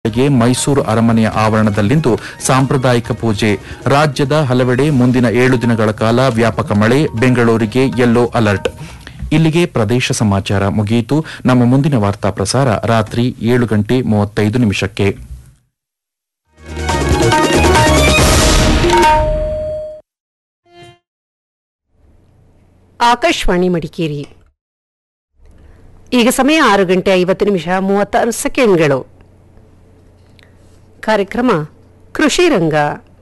ಗೆ ಮೈಸೂರು ಅರಮನೆಯ ಆವರಣದಲ್ಲಿಂದು ಸಾಂಪ್ರದಾಯಿಕ ಪೂಜೆ ರಾಜ್ಯದ ಹಲವೆಡೆ ಮುಂದಿನ ಏಳು ದಿನಗಳ ಕಾಲ ವ್ಯಾಪಕ ಮಳೆ ಬೆಂಗಳೂರಿಗೆ ಯೆಲ್ಲೋ ಅಲರ್ಟ್ ಇಲ್ಲಿಗೆ ಪ್ರದೇಶ ಸಮಾಚಾರ ಮುಗಿಯಿತು ನಮ್ಮ ಮುಂದಿನ ವಾರ್ತಾ ಪ್ರಸಾರ ರಾತ್ರಿ ಏಳು ಗಂಟೆ ಮೂವತ್ತೈದು ನಿಮಿಷಕ್ಕೆ ಆಕಾಶವಾಣಿ ಮಡಿಕೇರಿ ಈಗ ಸಮಯ ಆರು ಗಂಟೆ ಐವತ್ತು ನಿಮಿಷ ಮೂವತ್ತಾರು ಸೆಕೆಂಡ್ಗಳು ಕಾರ್ಯಕ್ರಮ ಕೃಷಿ ರಂಗ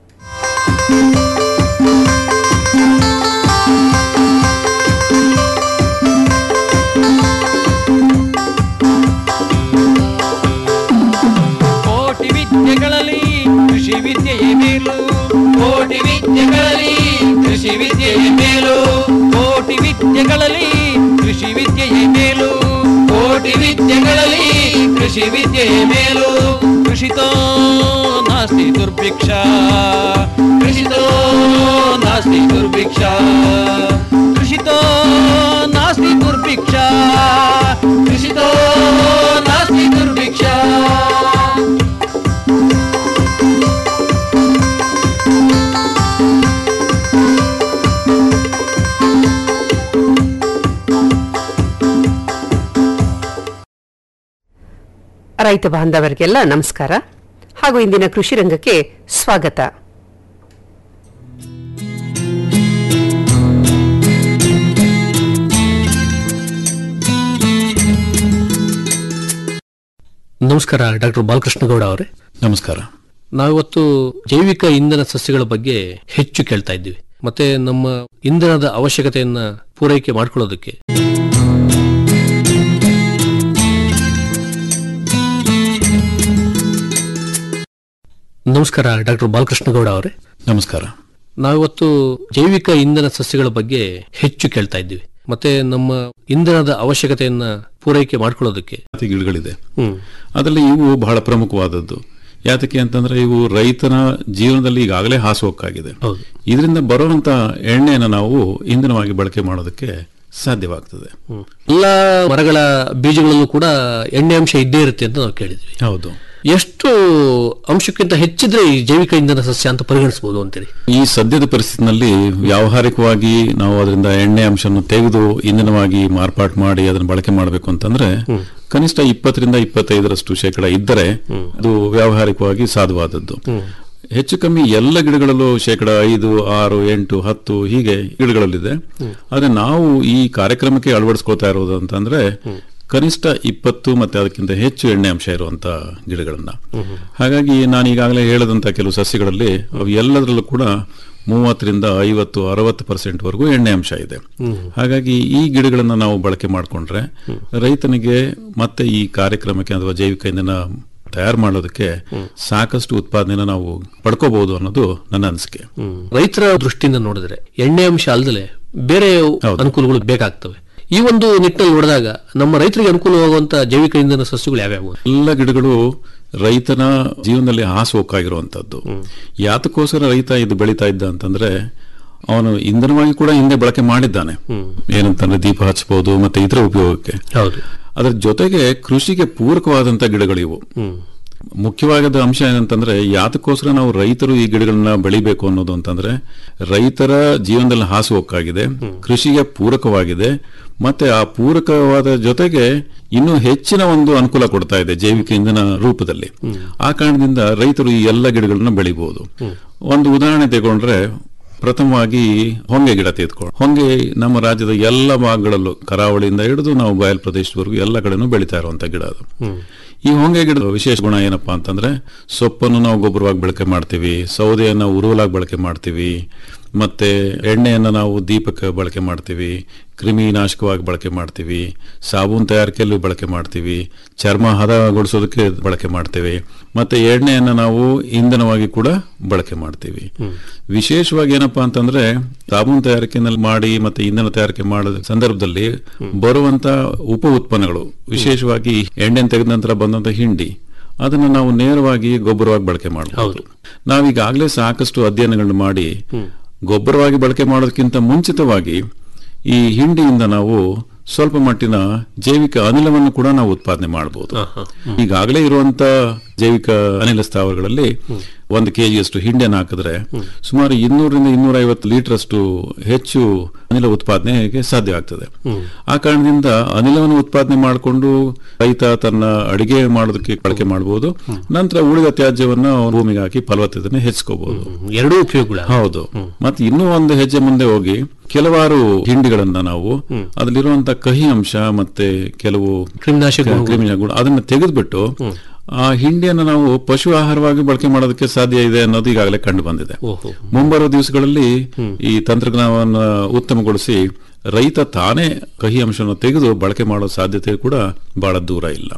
ಕೋಟಿ ವಿದ್ಯೆಗಳಲ್ಲಿ ಕೃಷಿ ವಿದ್ಯೆಯೇ ಮೇಲು ಕೋಟಿ ವಿದ್ಯೆಗಳಲ್ಲಿ ಕೃಷಿ ವಿದ್ಯೆಯೇ ಮೇಲು ಕೋಟಿ ವಿದ್ಯೆಗಳಲ್ಲಿ ಕೃಷಿ ವಿದ್ಯೆಯೇ ಮೇಲು ಕೋಟಿ ವಿದ್ಯೆಗಳಲ್ಲಿ ಕೃಷಿ ವಿದ್ಯೆಯೇ ಮೇಲು ಕೃಷಿತೋ ನಾಸ್ತಿ ದುರ್ಭಿಕ್ಷ ಕೃಷಿತೋ ನಾಸ್ತಿ ದುರ್ಭಿಕ್ಷ ಕೃಷಿತೋ ನಾಸ್ತಿ ದುರ್ಭಿಕ್ಷ ಕೃಷಿತೋ ನಾಸ್ತಿ ದುರ್ಭಿಕ್ಷ ರೈತ ಬಾಂಧವರಿಗೆಲ್ಲ ನಮಸ್ಕಾರ ಹಾಗೂ ಇಂದಿನ ಕೃಷಿ ರಂಗಕ್ಕೆ ಸ್ವಾಗತ ನಮಸ್ಕಾರ ಡಾಕ್ಟರ್ ಬಾಲಕೃಷ್ಣ ಗೌಡ ಅವರೇ ನಮಸ್ಕಾರ ನಾವಿವತ್ತು ಜೈವಿಕ ಇಂಧನ ಸಸ್ಯಗಳ ಬಗ್ಗೆ ಹೆಚ್ಚು ಕೇಳ್ತಾ ಇದ್ದೀವಿ ಮತ್ತೆ ನಮ್ಮ ಇಂಧನದ ಅವಶ್ಯಕತೆಯನ್ನ ಪೂರೈಕೆ ಮಾಡ್ಕೊಳ್ಳೋದಕ್ಕೆ ನಮಸ್ಕಾರ ಡಾಕ್ಟರ್ ಬಾಲಕೃಷ್ಣ ಗೌಡ ಅವರೇ ನಮಸ್ಕಾರ ನಾವಿವತ್ತು ಜೈವಿಕ ಇಂಧನ ಸಸ್ಯಗಳ ಬಗ್ಗೆ ಹೆಚ್ಚು ಕೇಳ್ತಾ ಇದ್ದೀವಿ ಮತ್ತೆ ನಮ್ಮ ಇಂಧನದ ಅವಶ್ಯಕತೆಯನ್ನ ಪೂರೈಕೆ ಮಾಡ್ಕೊಳ್ಳೋದಕ್ಕೆ ಜಾತಿ ಗಿಡಗಳಿದೆ ಹ್ಮ್ ಅದರಲ್ಲಿ ಇವು ಬಹಳ ಪ್ರಮುಖವಾದದ್ದು ಯಾತಕ್ಕೆ ಅಂತಂದ್ರೆ ಇವು ರೈತನ ಜೀವನದಲ್ಲಿ ಈಗಾಗಲೇ ಹಾಸುಹೊಕ್ಕಾಗಿದೆ ಹೌದು ಇದರಿಂದ ಬರುವಂತ ಎಣ್ಣೆಯನ್ನು ನಾವು ಇಂಧನವಾಗಿ ಬಳಕೆ ಮಾಡೋದಕ್ಕೆ ಸಾಧ್ಯವಾಗ್ತದೆ ಹ್ಮ್. ಎಲ್ಲಾ ಮರಗಳ ಬೀಜಗಳಲ್ಲೂ ಕೂಡ ಎಣ್ಣೆ ಅಂಶ ಇದ್ದೇ ಇರುತ್ತೆ ಅಂತ ನಾವು ಕೇಳಿದ್ವಿ ಹೌದು ಎಷ್ಟು ಅಂಶಕ್ಕಿಂತ ಹೆಚ್ಚಿದ್ರೆ ಈ ಜೈವಿಕ ಇಂಧನ ಸಸ್ಯ ಅಂತ ಪರಿಗಣಿಸಬಹುದು ಅಂತೇಳಿ ಈ ಸದ್ಯದ ಪರಿಸ್ಥಿತಿನಲ್ಲಿ ವ್ಯಾವಹಾರಿಕವಾಗಿ ನಾವು ಅದರಿಂದ ಎಣ್ಣೆ ಅಂಶವನ್ನು ತೆಗೆದು ಇಂಧನವಾಗಿ ಮಾರ್ಪಾಟು ಮಾಡಿ ಅದನ್ನು ಬಳಕೆ ಮಾಡಬೇಕು ಅಂತಂದ್ರೆ ಕನಿಷ್ಠ ಇಪ್ಪತ್ತರಿಂದ ಇಪ್ಪತ್ತೈದರಷ್ಟು ಶೇಕಡ ಇದ್ದರೆ ಅದು ವ್ಯಾವಹಾರಿಕವಾಗಿ ಸಾಧುವಾದದ್ದು ಹೆಚ್ಚು ಕಮ್ಮಿ ಎಲ್ಲ ಗಿಡಗಳಲ್ಲೂ ಶೇಕಡ ಐದು ಆರು ಎಂಟು ಹತ್ತು ಹೀಗೆ ಗಿಡಗಳಲ್ಲಿದೆ ಆದ್ರೆ ನಾವು ಈ ಕಾರ್ಯಕ್ರಮಕ್ಕೆ ಅಳವಡಿಸ್ಕೊಳ್ತಾ ಇರೋದು ಅಂತಂದ್ರೆ ಕನಿಷ್ಠ ಇಪ್ಪತ್ತು ಮತ್ತೆ ಅದಕ್ಕಿಂತ ಹೆಚ್ಚು ಎಣ್ಣೆ ಅಂಶ ಇರುವಂತ ಗಿಡಗಳನ್ನ ಹಾಗಾಗಿ ನಾನು ಈಗಾಗಲೇ ಹೇಳದಂತ ಕೆಲವು ಸಸ್ಯಗಳಲ್ಲಿ ಅವು ಎಲ್ಲದರಲ್ಲೂ ಕೂಡ ಮೂವತ್ತರಿಂದ ಐವತ್ತು ಅರವತ್ತು ಪರ್ಸೆಂಟ್ ವರೆಗೂ ಎಣ್ಣೆ ಅಂಶ ಇದೆ ಹಾಗಾಗಿ ಈ ಗಿಡಗಳನ್ನ ನಾವು ಬಳಕೆ ಮಾಡಿಕೊಂಡ್ರೆ ರೈತನಿಗೆ ಮತ್ತೆ ಈ ಕಾರ್ಯಕ್ರಮಕ್ಕೆ ಅಥವಾ ಜೈವಿಕ ಇಂಧನ ತಯಾರು ಮಾಡೋದಕ್ಕೆ ಸಾಕಷ್ಟು ಉತ್ಪಾದನೆನ ನಾವು ಪಡ್ಕೋಬಹುದು ಅನ್ನೋದು ನನ್ನ ಅನಿಸಿಕೆ ರೈತರ ದೃಷ್ಟಿಯಿಂದ ನೋಡಿದ್ರೆ ಎಣ್ಣೆ ಅಂಶ ಅಲ್ಲದೆ ಬೇರೆ ಅನುಕೂಲಗಳು ಬೇಕಾಗ್ತವೆ ಈ ಒಂದು ನಿಟ್ಟಿನಲ್ಲಿ ನೋಡಿದಾಗ ನಮ್ಮ ರೈತರಿಗೆ ಅನುಕೂಲವಾಗುವಂತ ಜೈವಿಕ ಇಂಧನ ಸಸ್ಯಗಳು ಯಾವ್ಯಾವು ಎಲ್ಲ ಗಿಡಗಳು ರೈತನ ಜೀವನದಲ್ಲಿ ಹಾಸುಹೊಕ್ಕಾಗಿರುವಂತದ್ದು ಯಾತಕ್ಕೋಸ್ಕರ ರೈತ ಇದು ಬೆಳೀತಾ ಇದ್ದ ಅಂತಂದ್ರೆ ಅವನು ಇಂಧನವಾಗಿ ಕೂಡ ಹಿಂದೆ ಬಳಕೆ ಮಾಡಿದ್ದಾನೆ ಏನಂತಂದ್ರೆ ದೀಪ ಹಚ್ಚಬಹುದು ಮತ್ತೆ ಇತರ ಉಪಯೋಗಕ್ಕೆ ಹೌದು ಅದರ ಜೊತೆಗೆ ಕೃಷಿಗೆ ಪೂರಕವಾದಂತ ಗಿಡಗಳಿವು ಮುಖ್ಯವಾದ ಅಂಶ ಏನಂತಂದ್ರೆ ಯಾತಕ್ಕೋಸ್ಕರ ನಾವು ರೈತರು ಈ ಗಿಡಗಳನ್ನ ಬೆಳಿಬೇಕು ಅನ್ನೋದು ಅಂತಂದ್ರೆ ರೈತರ ಜೀವನದಲ್ಲಿ ಹಾಸುಹೊಕ್ಕಾಗಿದೆ ಕೃಷಿಗೆ ಪೂರಕವಾಗಿದೆ ಮತ್ತೆ ಆ ಪೂರಕವಾದ ಜೊತೆಗೆ ಇನ್ನೂ ಹೆಚ್ಚಿನ ಒಂದು ಅನುಕೂಲ ಕೊಡ್ತಾ ಇದೆ ಜೈವಿಕ ಇಂಧನ ರೂಪದಲ್ಲಿ ಆ ಕಾರಣದಿಂದ ರೈತರು ಈ ಎಲ್ಲ ಗಿಡಗಳನ್ನ ಬೆಳಿಬಹುದು ಒಂದು ಉದಾಹರಣೆ ತಗೊಂಡ್ರೆ ಪ್ರಥಮವಾಗಿ ಹೊಂಗೆ ಗಿಡ ತೆಗೆದುಕೊಳ್ಳಿ ಹೊಂಗೆ ನಮ್ಮ ರಾಜ್ಯದ ಎಲ್ಲ ಭಾಗಗಳಲ್ಲೂ ಕರಾವಳಿಯಿಂದ ಹಿಡಿದು ನಾವು ಬಯಲು ಪ್ರದೇಶದವರೆಗೂ ಎಲ್ಲ ಕಡೆನೂ ಬೆಳೀತಾ ಇರುವಂತ ಗಿಡ ಅದು ಈ ಹೊಂಗೆ ಗಿಡದ ವಿಶೇಷ ಗುಣ ಏನಪ್ಪಾ ಅಂತಂದ್ರೆ ಸೊಪ್ಪನ್ನು ನಾವು ಗೊಬ್ಬರವಾಗಿ ಬಳಕೆ ಮಾಡ್ತೀವಿ ಸೌದೆಯನ್ನು ಉರುವಲಾಗಿ ಬಳಕೆ ಮಾಡ್ತೀವಿ ಮತ್ತೆ ಎಣ್ಣೆಯನ್ನು ನಾವು ದೀಪಕ್ಕೆ ಬಳಕೆ ಮಾಡ್ತೀವಿ ಕ್ರಿಮಿನಾಶಕವಾಗಿ ಬಳಕೆ ಮಾಡ್ತೀವಿ ಸಾಬೂನ್ ತಯಾರಿಕೆಯಲ್ಲೂ ಬಳಕೆ ಮಾಡ್ತೀವಿ ಚರ್ಮ ಹದಗೊಳಿಸೋದಕ್ಕೆ ಬಳಕೆ ಮಾಡ್ತೀವಿ ಮತ್ತೆ ಎಣ್ಣೆಯನ್ನು ನಾವು ಇಂಧನವಾಗಿ ಕೂಡ ಬಳಕೆ ಮಾಡ್ತೀವಿ ವಿಶೇಷವಾಗಿ ಏನಪ್ಪಾ ಅಂತಂದ್ರೆ ಸಾಬೂನ್ ತಯಾರಿಕೆನಲ್ಲಿ ಮಾಡಿ ಮತ್ತೆ ಇಂಧನ ತಯಾರಿಕೆ ಮಾಡೋ ಸಂದರ್ಭದಲ್ಲಿ ಬರುವಂತ ಉಪ ಉತ್ಪನ್ನಗಳು ವಿಶೇಷವಾಗಿ ಎಣ್ಣೆ ತೆಗೆದ ನಂತರ ಬಂದಂತ ಹಿಂಡಿ ಅದನ್ನ ನಾವು ನೇರವಾಗಿ ಗೊಬ್ಬರವಾಗಿ ಬಳಕೆ ಮಾಡಬಹುದು ನಾವೀಗಾಗಲೇ ಸಾಕಷ್ಟು ಅಧ್ಯಯನಗಳನ್ನು ಮಾಡಿ ಗೊಬ್ಬರವಾಗಿ ಬಳಕೆ ಮಾಡೋದಕ್ಕಿಂತ ಮುಂಚಿತವಾಗಿ ಈ ಹಿಂಡಿಯಿಂದ ನಾವು ಸ್ವಲ್ಪ ಮಟ್ಟಿನ ಜೈವಿಕ ಅನಿಲವನ್ನು ಕೂಡ ನಾವು ಉತ್ಪಾದನೆ ಮಾಡಬಹುದು ಈಗಾಗಲೇ ಇರುವಂತ ಜೈವಿಕ ಅನಿಲ ಸ್ಥಾವರಗಳಲ್ಲಿ ಒಂದು ಕೆಜಿಯಷ್ಟು ಹಿಂಡಿಯನ್ನು ಹಾಕಿದ್ರೆ ಸುಮಾರು ಇನ್ನೂರರಿಂದ ಇನ್ನೂರ ಐವತ್ತು ಲೀಟರ್ ಅಷ್ಟು ಹೆಚ್ಚು ಅನಿಲ ಉತ್ಪಾದನೆಗೆ ಸಾಧ್ಯ ಆಗ್ತದೆ ಆ ಕಾರಣದಿಂದ ಅನಿಲವನ್ನು ಉತ್ಪಾದನೆ ಮಾಡಿಕೊಂಡು ರೈತ ತನ್ನ ಅಡಿಗೆ ಮಾಡೋದಕ್ಕೆ ಬಳಕೆ ಮಾಡಬಹುದು ನಂತರ ಉಳಿದ ತ್ಯಾಜ್ಯವನ್ನ ಭೂಮಿಗೆ ಹಾಕಿ ಫಲವತ್ತತೆಯನ್ನು ಹೆಚ್ಚಿಸಬಹುದು ಎರಡೂ ಉಪಯೋಗಗಳ ಹೌದು ಮತ್ತೆ ಇನ್ನೂ ಒಂದು ಹೆಜ್ಜೆ ಮುಂದೆ ಹೋಗಿ ಕೆಲವಾರು ಹಿಂಡಿಗಳನ್ನ ನಾವು ಅದರಲ್ಲಿರುವಂತ ಕಹಿ ಅಂಶ ಮತ್ತೆ ಕೆಲವು ಕ್ರಿಮಿನಾಶಕ ಗುಣಗಳು. ಕ್ರಿಮಿನಾಶಕ ಗುಣ ಅದನ್ನ ತೆಗೆದ್ಬಿಟ್ಟು ಆ ಹಿಂಡಿಯನ್ನು ನಾವು ಪಶು ಆಹಾರವಾಗಿ ಬಳಕೆ ಮಾಡೋದಕ್ಕೆ ಸಾಧ್ಯ ಇದೆ ಅನ್ನೋದು ಈಗಾಗಲೇ ಕಂಡು ಬಂದಿದೆ ಓಹೋ ಮುಂಬರುವ ದಿವಸಗಳಲ್ಲಿ ಈ ತಂತ್ರಜ್ಞಾನವನ್ನು ಉತ್ತಮಗೊಳಿಸಿ ರೈತ ತಾನೇ ಕಹಿ ಅಂಶವನ್ನು ತೆಗೆದು ಬಳಕೆ ಮಾಡೋ ಸಾಧ್ಯತೆ ಕೂಡ ಬಹಳ ದೂರ ಇಲ್ಲ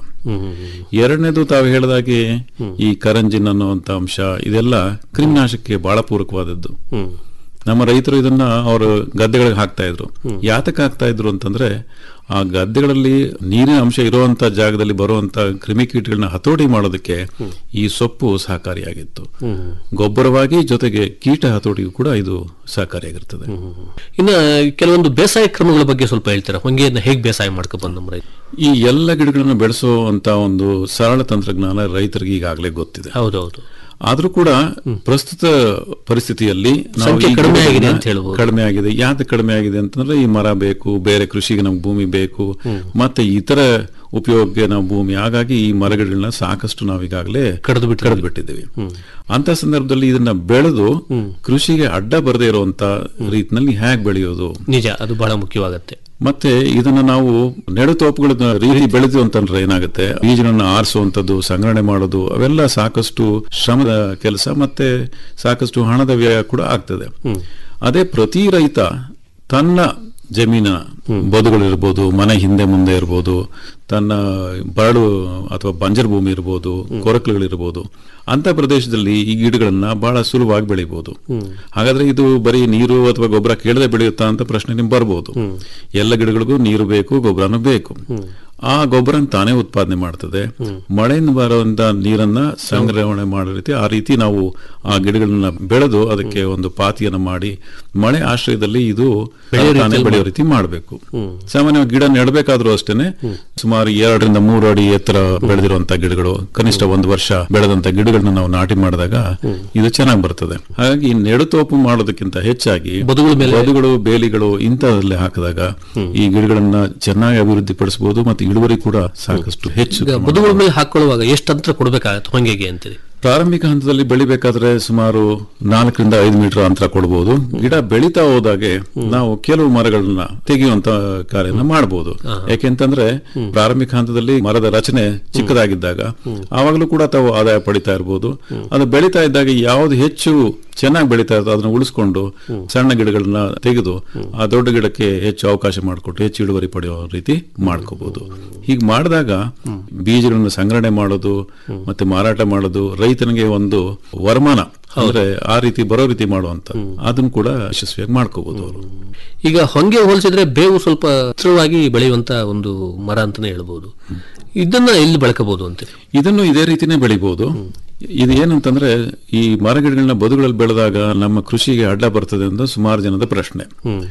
ಎರಡನೇದು ತಾವು ಹೇಳಿದಾಗೆ ಈ ಕರಂಜಿನ್ ಅನ್ನುವಂತ ಅಂಶ ಇದೆಲ್ಲ ಕ್ರಿಮಿನಾಶಕ್ಕೆ ಬಹಳ ಪೂರಕವಾದದ್ದು ನಮ್ಮ ರೈತರು ಇದನ್ನ ಅವರು ಗದ್ದೆಗಳಿಗೆ ಹಾಕ್ತಾ ಇದ್ರು ಯಾತಕ್ಕೆ ಹಾಕ್ತಾ ಇದ್ರು ಅಂತಂದ್ರೆ ಆ ಗದ್ದೆಗಳಲ್ಲಿ ನೀರಿನ ಅಂಶ ಇರುವಂತ ಜಾಗದಲ್ಲಿ ಬರುವಂತ ಕ್ರಿಮಿಕೀಟಗಳನ್ನ ಹತೋಟಿ ಮಾಡೋದಕ್ಕೆ ಈ ಸೊಪ್ಪು ಸಹಕಾರಿಯಾಗಿತ್ತು ಗೊಬ್ಬರವಾಗಿ ಜೊತೆಗೆ ಕೀಟ ಹತೋಟಿಗೂ ಕೂಡ ಇದು ಸಹಕಾರಿಯಾಗಿರ್ತದೆ ಇನ್ನ ಕೆಲವೊಂದು ಬೇಸಾಯ ಕ್ರಮಗಳ ಬಗ್ಗೆ ಸ್ವಲ್ಪ ಹೇಳ್ತೀರಾ ಹೊಂಗೆಯನ್ನ ಹೇಗೆ ಬೇಸಾಯ ಮಾಡ್ಕೊ ಬಂದ್ ನಮ್ಮ ರೈತ ಈ ಎಲ್ಲ ಗಿಡಗಳನ್ನು ಬೆಳೆಸುವಂತ ಒಂದು ಸರಳ ತಂತ್ರಜ್ಞಾನ ರೈತರಿಗೆ ಈಗಾಗಲೇ ಗೊತ್ತಿದೆ ಹೌದೌದು ಆದ್ರೂ ಕೂಡ ಪ್ರಸ್ತುತ ಪರಿಸ್ಥಿತಿಯಲ್ಲಿ ನಾವು ಸಂಖ್ಯೆ ಈ ಕಡಿಮೆ ಆಗಿದೆ ಗಿಡಗಳನ್ನ ಅಂತ ಹೇಳ್ಬೋದು. ಕಡಿಮೆ ಆಗಿದೆ ಯಾಕೆ ಕಡಿಮೆ ಆಗಿದೆ ಅಂತಂದ್ರೆ ಈ ಮರ ಬೇಕು ಬೇರೆ ಕೃಷಿಗೆ ನಮ್ಗೆ ಭೂಮಿ ಬೇಕು ಮತ್ತೆ ಇತರ ಉಪಯೋಗಕ್ಕೆ ನಾವು ಭೂಮಿ ಹಾಗಾಗಿ ಈ ಮರಗಳನ್ನ ಸಾಕಷ್ಟು ನಾವು ಈಗಾಗಲೇ ಕಡ್ದು ಬಿಟ್ಟಿದ್ದೀವಿ. ಕಡ್ದು ಬಿಟ್ಟಿದ್ದೀವಿ ಅಂತ ಸಂದರ್ಭದಲ್ಲಿ ಇದನ್ನ ಬೆಳೆದು ಕೃಷಿಗೆ ಅಡ್ಡ ಬರದೇ ಇರುವಂತ ರೀತಿನಲ್ಲಿ ಹೇಗೆ ಬೆಳೆಯೋದು ನಿಜ ಅದು ಬಹಳ ಮುಖ್ಯವಾಗತ್ತೆ ಮತ್ತೆ ಇದನ್ನ ನಾವು ನೆಡುತೋಪುಗಳ ರೀತಿ ಬೆಳೆದು ಅಂತಂದ್ರೆ ಏನಾಗುತ್ತೆ ಬೀಜಗಳನ್ನ ಆರಿಸುವಂತದ್ದು ಸಂಗ್ರಹಣೆ ಮಾಡೋದು ಅವೆಲ್ಲ ಸಾಕಷ್ಟು ಶ್ರಮದ ಕೆಲಸ ಮತ್ತೆ ಸಾಕಷ್ಟು ಹಣದ ವ್ಯಯ ಕೂಡ ಆಗ್ತದೆ ಅದೇ ಪ್ರತಿ ರೈತ ತನ್ನ ಜಮೀನ ಬದುಗಳಿರ್ಬೋದು ಮನೆ ಹಿಂದೆ ಮುಂದೆ ಇರ್ಬೋದು ತನ್ನ ಬರಡು ಅಥವಾ ಬಂಜರ್ ಭೂಮಿ ಇರ್ಬೋದು ಕೊರಕುಗಳಿರ್ಬೋದು ಅಂತ ಪ್ರದೇಶದಲ್ಲಿ ಈ ಗಿಡಗಳನ್ನ ಬಹಳ ಸುಲಭವಾಗಿ ಬೆಳಿಬಹುದು ಹಾಗಾದ್ರೆ ಇದು ಬರೀ ನೀರು ಅಥವಾ ಗೊಬ್ಬರ ಕೇಳದೆ ಬೆಳೆಯುತ್ತಾ ಅಂತ ಪ್ರಶ್ನೆ ನಿಮ್ಗೆ ಬರ್ಬೋದು ಎಲ್ಲ ಗಿಡಗಳಿಗೂ ನೀರು ಬೇಕು ಗೊಬ್ಬರನೂ ಬೇಕು ಆ ಗೊಬ್ಬರ ತಾನೇ ಉತ್ಪಾದನೆ ಮಾಡ್ತದೆ ಮಳೆಯಿಂದ ಬರುವಂತ ನೀರನ್ನ ಸಂಗ್ರಹಣೆ ಮಾಡೋ ರೀತಿ ಆ ರೀತಿ ನಾವು ಆ ಗಿಡಗಳನ್ನ ಬೆಳೆದು ಅದಕ್ಕೆ ಒಂದು ಪಾತಿಯನ್ನ ಮಾಡಿ ಮಳೆ ಆಶ್ರಯದಲ್ಲಿ ಇದು ತಾನೇ ಬೆಳೆಯೋ ರೀತಿ ಮಾಡಬೇಕು ಸಾಮಾನ್ಯವಾಗಿ ಗಿಡ ನೆಡಬೇಕಾದ್ರೂ ಅಷ್ಟೇನೆ ಸುಮಾರು ಎರಡರಿಂದ ಮೂರು ಅಡಿ ಎತ್ತರ ಬೆಳೆದಿರುವಂತ ಗಿಡಗಳು ಕನಿಷ್ಠ ಒಂದು ವರ್ಷ ಬೆಳೆದಂತ ಗಿಡಗಳನ್ನ ನಾವು ನಾಟಿ ಮಾಡಿದಾಗ ಇದು ಚೆನ್ನಾಗಿ ಬರ್ತದೆ ಹಾಗಾಗಿ ಈ ನೆಡುತೋಪು ಮಾಡೋದಕ್ಕಿಂತ ಹೆಚ್ಚಾಗಿ ಬದುಗಳ ಮೇಲೆ- ಬದುಗಳು ಬೇಲಿಗಳು ಇಂಥದ್ರಲ್ಲಿ ಹಾಕಿದಾಗ ಈ ಗಿಡಗಳನ್ನ ಚೆನ್ನಾಗಿ ಅಭಿವೃದ್ಧಿ ಪಡಿಸಬಹುದು ಮತ್ತು ಇಳುವರಿ ಕೂಡ ಸಾಕಷ್ಟು ಹೆಚ್ಚು ಈಗ ಬದುಗಳ ಮೇಲೆ ಹಾಕೊಳ್ಳುವಾಗ ಎಷ್ಟು ಅಂತರ ಕೊಡ್ಬೇಕಾಗತ್ತೆ ಹೊಂಗೆಗೆ ಅಂತೀರಿ ಪ್ರಾರಂಭಿಕ ಹಂತದಲ್ಲಿ ಬೆಳಿಬೇಕಾದ್ರೆ ಸುಮಾರು ನಾಲ್ಕರಿಂದ ಐದು ಮೀಟರ್ ಅಂತರ ಕೊಡಬಹುದು ಗಿಡ ಬೆಳೀತಾ ಹೋದಾಗೆ ನಾವು ಕೆಲವು ಮರಗಳನ್ನ ತೆಗೆಯುವಂತ ಕಾರ್ಯನ ಮಾಡಬಹುದು ಯಾಕೆಂತಂದ್ರೆ ಪ್ರಾರಂಭಿಕ ಹಂತದಲ್ಲಿ ಮರದ ರಚನೆ ಚಿಕ್ಕದಾಗಿದ್ದಾಗ ಆವಾಗಲೂ ಕೂಡ ತಾವು ಆದಾಯ ಪಡಿತಾ ಇರಬಹುದು ಅದು ಬೆಳೀತಾ ಇದ್ದಾಗ ಯಾವ್ದು ಹೆಚ್ಚು ಚೆನ್ನಾಗಿ ಬೆಳೀತಾ ಇರ್ತದೆ ಅದನ್ನ ಉಳಿಸ್ಕೊಂಡು ಸಣ್ಣ ಗಿಡಗಳನ್ನ ತೆಗೆದು ಆ ದೊಡ್ಡ ಗಿಡಕ್ಕೆ ಹೆಚ್ಚು ಅವಕಾಶ ಮಾಡಿಕೊಟ್ಟು ಹೆಚ್ಚು ಇಳುವರಿ ಪಡೆಯುವ ರೀತಿ ಮಾಡ್ಕೋಬಹುದು ಹೀಗೆ ಮಾಡಿದಾಗ ಬೀಜಗಳನ್ನ ಸಂಗ್ರಹಣೆ ಮಾಡೋದು ಮತ್ತೆ ಮಾರಾಟ ಮಾಡೋದು ರೈತನಿಗೆ ಒಂದು ವರಮಾನ ಅಂದ್ರೆ ಆ ರೀತಿ ಬರೋ ರೀತಿ ಮಾಡುವಂತ ಅದನ್ನು ಕೂಡ ಯಶಸ್ವಿಯಾಗಿ ಮಾಡ್ಕೋಬಹುದು ಅವರು ಈಗ ಹೊಂಗೆ ಹೋಲಿಸಿದ್ರೆ ಬೇವು ಸ್ವಲ್ಪ ಹತ್ತಿರವಾಗಿ ಬೆಳೆಯುವಂತ ಒಂದು ಮರ ಅಂತಾನೆ ಹೇಳ್ಬೋದು ಇದನ್ನ ಎಲ್ಲಿ ಬಳಕಬಹುದು ಅಂತೀರಿ ಇದನ್ನು ಇದೇ ರೀತಿನೇ ಬೆಳಿಬಹುದು ಇದು ಏನಂತಂದ್ರೆ ಈ ಮರಗಿಡಗಳನ್ನ ಬದುಗಳಲ್ಲಿ ಬೆಳೆದಾಗ ನಮ್ಮ ಕೃಷಿಗೆ ಅಡ್ಡ ಬರ್ತದೆ ಅಂತ ಸುಮಾರು ಜನದ ಪ್ರಶ್ನೆ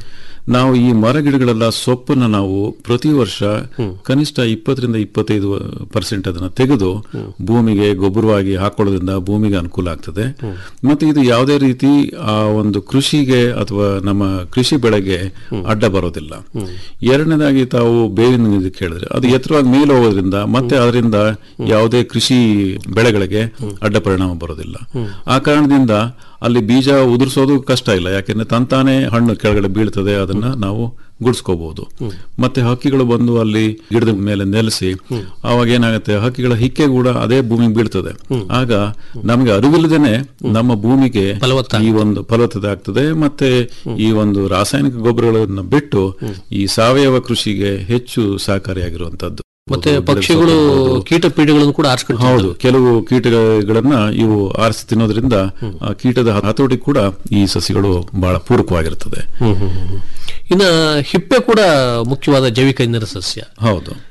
ನಾವು ಈ ಮರಗಿಡಗಳೆಲ್ಲ ಸೊಪ್ಪನ್ನ ನಾವು ಪ್ರತಿ ವರ್ಷ ಕನಿಷ್ಠ ಇಪ್ಪತ್ತರಿಂದ ಇಪ್ಪತ್ತೈದು ಪರ್ಸೆಂಟ್ ಅದನ್ನ ತೆಗೆದು ಭೂಮಿಗೆ ಗೊಬ್ಬರವಾಗಿ ಹಾಕೊಳ್ಳೋದ್ರಿಂದ ಭೂಮಿಗೆ ಅನುಕೂಲ ಆಗ್ತದೆ ಮತ್ತೆ ಇದು ಯಾವುದೇ ರೀತಿ ಆ ಒಂದು ಕೃಷಿಗೆ ಅಥವಾ ನಮ್ಮ ಕೃಷಿ ಬೆಳೆಗೆ ಅಡ್ಡ ಬರೋದಿಲ್ಲ ಎರಡನೇದಾಗಿ ತಾವು ಬೇವಿನ ಇದಕ್ಕೆ ಹೇಳಿದ್ರೆ ಅದು ಎತ್ತರವಾಗಿ ಮೇಲೆ ಹೋಗೋದ್ರಿಂದ ಮತ್ತೆ ಅದರಿಂದ ಯಾವುದೇ ಕೃಷಿ ಬೆಳೆಗಳಿಗೆ ಅಡ್ಡ ಪರಿಣಾಮ ಬರೋದಿಲ್ಲ ಆ ಕಾರಣದಿಂದ ಅಲ್ಲಿ ಬೀಜ ಉದುರಿಸೋದು ಕಷ್ಟ ಇಲ್ಲ ಯಾಕೆಂದ್ರೆ ತಂತಾನೆ ಹಣ್ಣು ಕೆಳಗಡೆ ಬೀಳ್ತದೆ ಅದನ್ನ ನಾವು ಗುಡ್ಸ್ಕೋಬಹುದು ಮತ್ತೆ ಹಕ್ಕಿಗಳು ಬಂದು ಅಲ್ಲಿ ಗಿಡದ ಮೇಲೆ ನೆಲೆಸಿ ಅವಾಗ ಏನಾಗುತ್ತೆ ಹಕ್ಕಿಗಳ ಹಿಕ್ಕೆ ಕೂಡ ಅದೇ ಭೂಮಿಗೆ ಬೀಳ್ತದೆ ಆಗ ನಮಗೆ ಅರಿವಿಲ್ಲದೇನೆ ನಮ್ಮ ಭೂಮಿಗೆ ಫಲವತ್ತಾಗ್ತದೆ. ಈ ಒಂದು ಫಲವತ್ತತೆ ಆಗ್ತದೆ ಮತ್ತೆ ಈ ಒಂದು ರಾಸಾಯನಿಕ ಗೊಬ್ಬರಗಳನ್ನ ಬಿಟ್ಟು ಈ ಸಾವಯವ ಕೃಷಿಗೆ ಹೆಚ್ಚು ಸಹಕಾರಿಯಾಗಿರುವಂತದ್ದು ಮತ್ತೆ ಪಕ್ಷಿಗಳು ಕೀಟ ಪೀಡೆಗಳನ್ನು ಕೂಡ ಆರಿಸ್ಕೊಂಡು ಹೌದು ಕೆಲವು ಕೀಟಗಳನ್ನ ಇವು ಆರಿಸಿ ತಿನ್ನೋದ್ರಿಂದ ಆ ಕೀಟದ ಹತೋಟಿ ಕೂಡ ಈ ಸಸಿಗಳು ಬಹಳ ಪೂರಕವಾಗಿರ್ತದೆ ಇನ್ನ ಹಿಪ್ಪೆ ಕೂಡ ಮುಖ್ಯವಾದ ಜೈವಿಕ ಇಂಧನ ಸಸ್ಯ ಹೌದು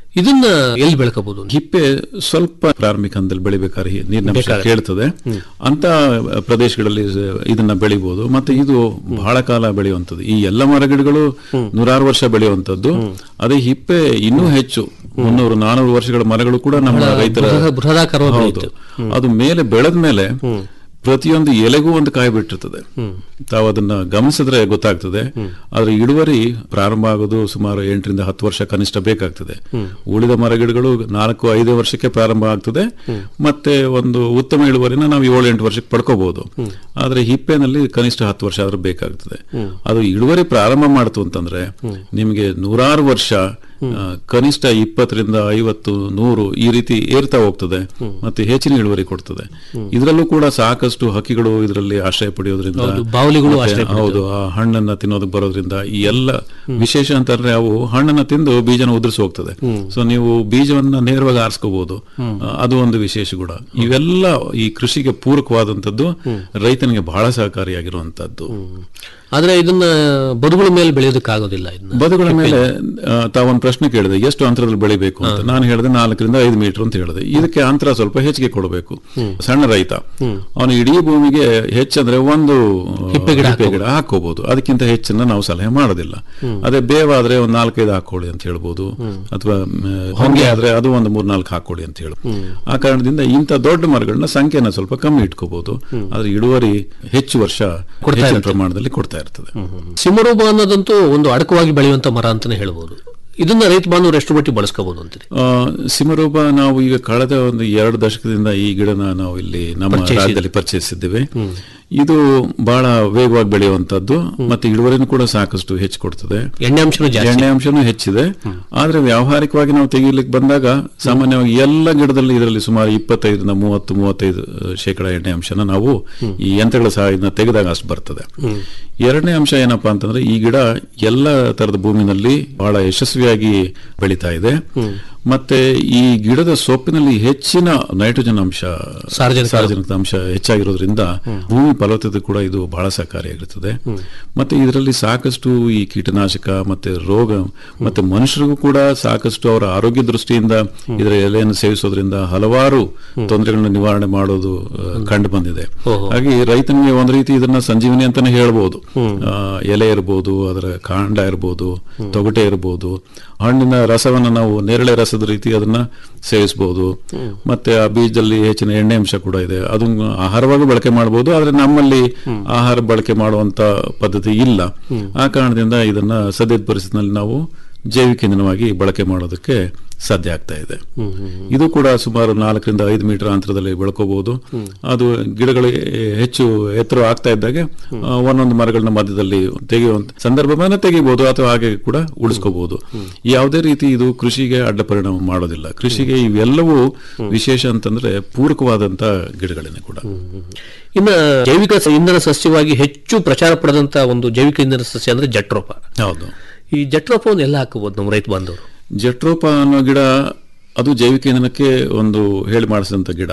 ಇದನ್ನ ಎಲ್ಲಿ ಬೆಳ್ಕೋಬಹುದು ಹಿಪ್ಪೆ ಸ್ವಲ್ಪ ಪ್ರಾರಂಭಿಕ ಹಂತದಲ್ಲಿ ಬೆಳಿಬೇಕಾದ್ರೆ ಹಿ- ನೀರಿನ ಅಂಶ ಬೇಕಾಗುತ್ತೆ. ಕೇಳ್ತದೆ ಅಂತ ಪ್ರದೇಶಗಳಲ್ಲಿ ಇದನ್ನ ಬೆಳಿಬಹುದು ಮತ್ತೆ ಇದು ಬಹಳ ಕಾಲ ಬೆಳೆಯುವಂಥದ್ದು ಈ ಎಲ್ಲ ಮರಗಿಡಗಳು ನೂರಾರು ವರ್ಷ ಬೆಳೆಯುವಂಥದ್ದು ಅದೇ ಹಿಪ್ಪೆ ಇನ್ನೂ ಹೆಚ್ಚು ಮುನ್ನೂರು ನಾನೂರು ವರ್ಷಗಳ ಮರಗಳು ಕೂಡ ನಮ್ಮ ರೈತರ ಬೃಹ- ಬೃಹದಾಕಾರವಾಗಿ ಹೌದು ಬೆಳೆಯುತ್ತೆ. ಅದು ಮೇಲೆ ಬೆಳೆದ ಮೇಲೆ ಪ್ರತಿಯೊಂದು ಎಲೆಗೂ ಒಂದು ಕಾಯಿ ಬಿಟ್ಟಿರ್ತದೆ ತಾವು ಅದನ್ನ ಗಮನಿಸಿದ್ರೆ ಗೊತ್ತಾಗ್ತದೆ ಆದ್ರೆ ಇಳುವರಿ ಪ್ರಾರಂಭ ಆಗೋದು ಸುಮಾರು ಎಂಟರಿಂದ ಹತ್ತು ವರ್ಷ ಕನಿಷ್ಠ ಬೇಕಾಗ್ತದೆ ಉಳಿದ ಮರಗಿಡಗಳು ನಾಲ್ಕು ಐದು ವರ್ಷಕ್ಕೆ ಪ್ರಾರಂಭ ಆಗ್ತದೆ ಮತ್ತೆ ಒಂದು ಉತ್ತಮ ಇಳುವರಿನ ನಾವು ಏಳು ಎಂಟು ವರ್ಷಕ್ಕೆ ಪಡ್ಕೋಬಹುದು ಆದ್ರೆ ಹಿಪ್ಪೆನಲ್ಲಿ ಕನಿಷ್ಠ ಹತ್ತು ವರ್ಷ ಆದ್ರೂ ಬೇಕಾಗ್ತದೆ ಅದು ಇಳುವರಿ ಪ್ರಾರಂಭ ಮಾಡ್ತು ಅಂತಂದ್ರೆ ನಿಮಗೆ ನೂರಾರು ವರ್ಷ ಆ, ಕನಿಷ್ಠ ಇಪ್ಪತ್ತರಿಂದ ಐವತ್ತು ನೂರು ಈ ರೀತಿ ಏರ್ತಾ ಹೋಗ್ತದೆ ಮತ್ತೆ ಹೆಚ್ಚಿನ ಇಳುವರಿ ಕೊಡ್ತದೆ ಇದರಲ್ಲೂ ಕೂಡ ಸಾಕಷ್ಟು ಹಕ್ಕಿಗಳು ಇದರಲ್ಲಿ ಆಶ್ರಯ ಪಡೆಯೋದ್ರಿಂದ ಹೌದು, ಬಾವಲಿಗಳು ಮತ್ತೆ ಆಶ್ರಯ ಪಡೆಯೋದು. ಹೌದು ಆ ಹಣ್ಣನ್ನ ತಿನ್ನೋದಕ್ಕೆ ಬರೋದ್ರಿಂದ ಈ ಎಲ್ಲ ವಿಶೇಷ ಅಂತಂದ್ರೆ ಅವು ಹಣ್ಣನ್ನ ತಿಂದು ಬೀಜನ ಉದುರಿಸಿ ಹೋಗ್ತದೆ ಸೊ ನೀವು ಬೀಜವನ್ನ ನೇರವಾಗಿ ಆರಿಸ್ಕೋಬಹುದು ಅದು ಒಂದು ವಿಶೇಷ ಗುಣ ಇವೆಲ್ಲ ಈ ಕೃಷಿಗೆ ಪೂರಕವಾದಂತದ್ದು ರೈತನಿಗೆ ಬಹಳ ಸಹಕಾರಿಯಾಗಿರುವಂತದ್ದು ಆದ್ರೆ ಇದನ್ನ ಬದುಗಳ ಮೇಲೆ ಬೆಳೆಯೋದಕ್ಕಾಗೋದಿಲ್ಲ ಇದನ್ನ ಬದುಗಳ ಮೇಲೆ ಆ, ತಾವೊಂದು ಪ್ರಶ್ನೆ ಕೇಳಿದೆ ಎಷ್ಟು ಅಂತರದಲ್ಲಿ ಬೆಳಿಬೇಕು ಅಂತ ನಾನು ಹೇಳಿದೆ ನಾಲ್ಕರಿಂದ ಐದು ಮೀಟರ್ ಅಂತ ಹೇಳಿದೆ ಇದಕ್ಕೆ ಅಂತರ ಸ್ವಲ್ಪ ಹೆಚ್ಚಿಗೆ ಕೊಡಬೇಕು ಸಣ್ಣ ರೈತ ಅವನು ಇಡೀ ಭೂಮಿಗೆ ಹೆಚ್ಚಂದ್ರೆ ಒಂದು ಹಿಪ್ಪೆ ಗಿಡ ಹಿಪ್ಪೆ ಗಿಡ ಹಾಕೋಬಹುದು ಅದಕ್ಕಿಂತ ಹೆಚ್ಚನ್ನ ನಾವು ಸಲಹೆ ಮಾಡೋದಿಲ್ಲ ಅದೇ ಬೇವಾದ್ರೆ ಒಂದು ನಾಲ್ಕೈದು ಹಾಕೊಳ್ಳಿ ಅಂತ ಹೇಳ್ಬೋದು ಅಥವಾ ಹೊಂಗೆ ಆದ್ರೆ ಅದು ಒಂದು ಮೂರ್ನಾಲ್ಕು ಹಾಕೊಳ್ಳಿ ಅಂತ ಹೇಳು ಆ ಕಾರಣದಿಂದ ಇಂಥ ದೊಡ್ಡ ಮರಗಳನ್ನ ಸಂಖ್ಯೆನ ಸ್ವಲ್ಪ ಕಮ್ಮಿ ಇಟ್ಕೋಬಹುದು ಆದ್ರೆ ಇಳುವರಿ ಹೆಚ್ಚು ವರ್ಷ ಕೊಡ್ತಾ ಹೆಚ್ಚಿನ ಇರುತ್ತೆ. ಪ್ರಮಾಣದಲ್ಲಿ ಕೊಡ್ತಾ ಇರ್ತದೆ ಸಿಮರೂಪ ಅನ್ನೋದಂತೂ ಒಂದು ಅಡಕವಾಗಿ ಬೆಳೆಯುವಂತ ಮರ ಅಂತಾನೆ ಹೇಳ್ಬೋದು ಇದನ್ನ ರೈತ ಬಾಂಧವರು ಎಷ್ಟು ಮಟ್ಟಿಗೆ ಬಳಸ್ಕೋಬಹುದು ಅಂತೀರಿ ಆ, ಸಿಮರೂಪ ನಾವು ಈಗ ಕಳೆದ ಒಂದು ಎರಡು ದಶಕದಿಂದ ಈ ಗಿಡನ ನಾವು ಇಲ್ಲಿ ನಮ್ಮ ಪರಿಚಯಿಸಿ- ರಾಜ್ಯದಲ್ಲಿ ಪರಿಚಯಿಸಿದ್ದೇವೆ ಇದು ಬಹಳ ವೇಗವಾಗಿ ಬೆಳೆಯುವಂತದ್ದು ಮತ್ತೆ ಇಳುವರಿನೂ ಕೂಡ ಸಾಕಷ್ಟು ಹೆಚ್ಚು ಕೊಡ್ತದೆ ಎಣ್ಣೆ ಅಂಶನೂ ಜಾಸ್ತಿ ಎಣ್ಣೆ ಅಂಶನೂ ಹೆಚ್ಚಿದೆ ಆದ್ರೆ ವ್ಯಾವಹಾರಿಕವಾಗಿ ನಾವು ತೆಗಿಲಿಕ್ಕೆ ಬಂದಾಗ ಸಾಮಾನ್ಯವಾಗಿ ಎಲ್ಲ ಗಿಡದಲ್ಲಿ ಇದರಲ್ಲಿ ಸುಮಾರು ಇಪ್ಪತ್ತೈದರಿಂದ ಮೂವತ್ತು ಮೂವತ್ತೈದು ಆ, ಶೇಕಡ ಎಣ್ಣೆ ಅಂಶನ ನಾವು ಈ ಯಂತ್ರಗಳ ಸಹಾಯದಿಂದ ತೆಗೆದಾಗ ಅಷ್ಟು ಬರ್ತದೆ ಎರಡನೇ ಅಂಶ ಏನಪ್ಪಾ ಅಂತಂದ್ರೆ ಈ ಗಿಡ ಎಲ್ಲ ತರದ ಭೂಮಿನಲ್ಲಿ ಬಹಳ ಯಶಸ್ವಿಯಾಗಿ ಬೆಳೀತಾ ಇದೆ ಮತ್ತೆ ಈ ಗಿಡದ ಸೊಪ್ಪಿನಲ್ಲಿ ಹೆಚ್ಚಿನ ನೈಟ್ರೋಜನ್ ಅಂಶ ಸಾರಜನಕ- ಸಾರಜನಕ ಅಂಶ ಹೆಚ್ಚಾಗಿರೋದ್ರಿಂದ ಭೂಮಿ ಫಲವತ್ತತೆ ಕೂಡ ಇದು ಬಹಳ ಸಹಕಾರಿಯಾಗಿರುತ್ತದೆ ಮತ್ತೆ ಇದರಲ್ಲಿ ಸಾಕಷ್ಟು ಈ ಕೀಟನಾಶಕ ಮತ್ತೆ ರೋಗ ಮತ್ತೆ ಮನುಷ್ಯರಿಗೂ ಕೂಡ ಸಾಕಷ್ಟು ಅವರ ಆರೋಗ್ಯ ದೃಷ್ಟಿಯಿಂದ ಇದರ ಎಲೆಯನ್ನು ಸೇವಿಸೋದ್ರಿಂದ ಹಲವಾರು ತೊಂದರೆಗಳನ್ನ ನಿವಾರಣೆ ಮಾಡೋದು ಆ, ಕಂಡು ಬಂದಿದೆ ಓಹೋ. ಹಾಗೆ ರೈತನಿಗೆ ಒಂದು ರೀತಿ ಇದನ್ನ ಸಂಜೀವನಿ ಅಂತಾನೆ ಹೇಳ್ಬೋದು ಆ, ಎಲೆ ಇರ್ಬೋದು ಅದರ ಕಾಂಡ ಇರ್ಬೋದು ತೊಗಟೆ ಇರ್ಬೋದು ಹಣ್ಣಿನ ರಸವನ್ನ ನಾವು ನೇರಳೆ ರಸದ ರೀತಿ ಅದನ್ನ ಸೇವಿಸಬಹುದು ಮತ್ತೆ ಆ ಬೀಜದಲ್ಲಿ ಹೆಚ್ಚಿನ ಎಣ್ಣೆ ಅಂಶ ಕೂಡ ಇದೆ ಅದನ್ನ ಆಹಾರವಾಗಿ ಬಳಕೆ ಮಾಡಬಹುದು ಆದ್ರೆ ನಮ್ಮಲ್ಲಿ ಆಹಾರ ಬಳಕೆ ಮಾಡುವಂತ ಪದ್ಧತಿ ಇಲ್ಲ ಆ ಕಾರಣದಿಂದ ಇದನ್ನ ಸದ್ಯದ ಪರಿಸ್ಥಿತಿನಲ್ಲಿ ನಾವು ಜೈವಿಕ ಇಂಧನವಾಗಿ ಬಳಕೆ ಮಾಡೋದಕ್ಕೆ ಸಾಧ್ಯ ಆಗ್ತಾ ಇದೆ ಇದು ಕೂಡ ಸುಮಾರು ನಾಲ್ಕರಿಂದ ಐದು ಮೀಟರ್ ಅಂತರದಲ್ಲಿ ಬೆಳ್ಕೋಬಹುದು ಅದು ಗಿಡಗಳಿಗೆ ಹೆಚ್ಚು ಎತ್ತರ ಆಗ್ತಾ ಇದ್ದಾಗೆ ಆ, ಒಂದೊಂದು ಮರಗಳನ್ನ ಮಧ್ಯದಲ್ಲಿ ತೆಗೆಯುವಂತ ಸಂದರ್ಭವನ್ನ ತೆಗಿಬಹುದು ಅಥವಾ ಹಾಗೆ ಕೂಡ ಉಳಿಸ್ಕೋಬಹುದು ಯಾವುದೇ ರೀತಿ ಇದು ಕೃಷಿಗೆ ಅಡ್ಡ ಪರಿಣಾಮ ಮಾಡೋದಿಲ್ಲ ಕೃಷಿಗೆ ಇವೆಲ್ಲವೂ ವಿಶೇಷ ಅಂತಂದ್ರೆ ಪೂರಕವಾದಂತ ಗಿಡಗಳೇನೆ ಕೂಡ ಇನ್ನ ಜೈವಿಕ ಸ- ಇಂಧನ ಸಸ್ಯವಾಗಿ ಹೆಚ್ಚು ಪ್ರಚಾರ ಪಡೆದಂತ ಒಂದು ಜೈವಿಕ ಇಂಧನ ಸಸ್ಯ ಅಂದ್ರೆ ಜಟ್ರೋಪ ಹೌದು ಈ ಜಟ್ರೋಪವನ್ನು ಎಲ್ಲ ಹಾಕಬಹುದು ನಮ್ಮ ರೈತ ಬಾಂಧವರು ಜಟ್ರೋಪ ಅನ್ನೋ ಗಿಡ ಅದು ಜೈವಿಕ ಇಂಧನಕ್ಕೆ ಒಂದು ಹೇಳಿ ಮಾಡಿಸಿದಂತ ಗಿಡ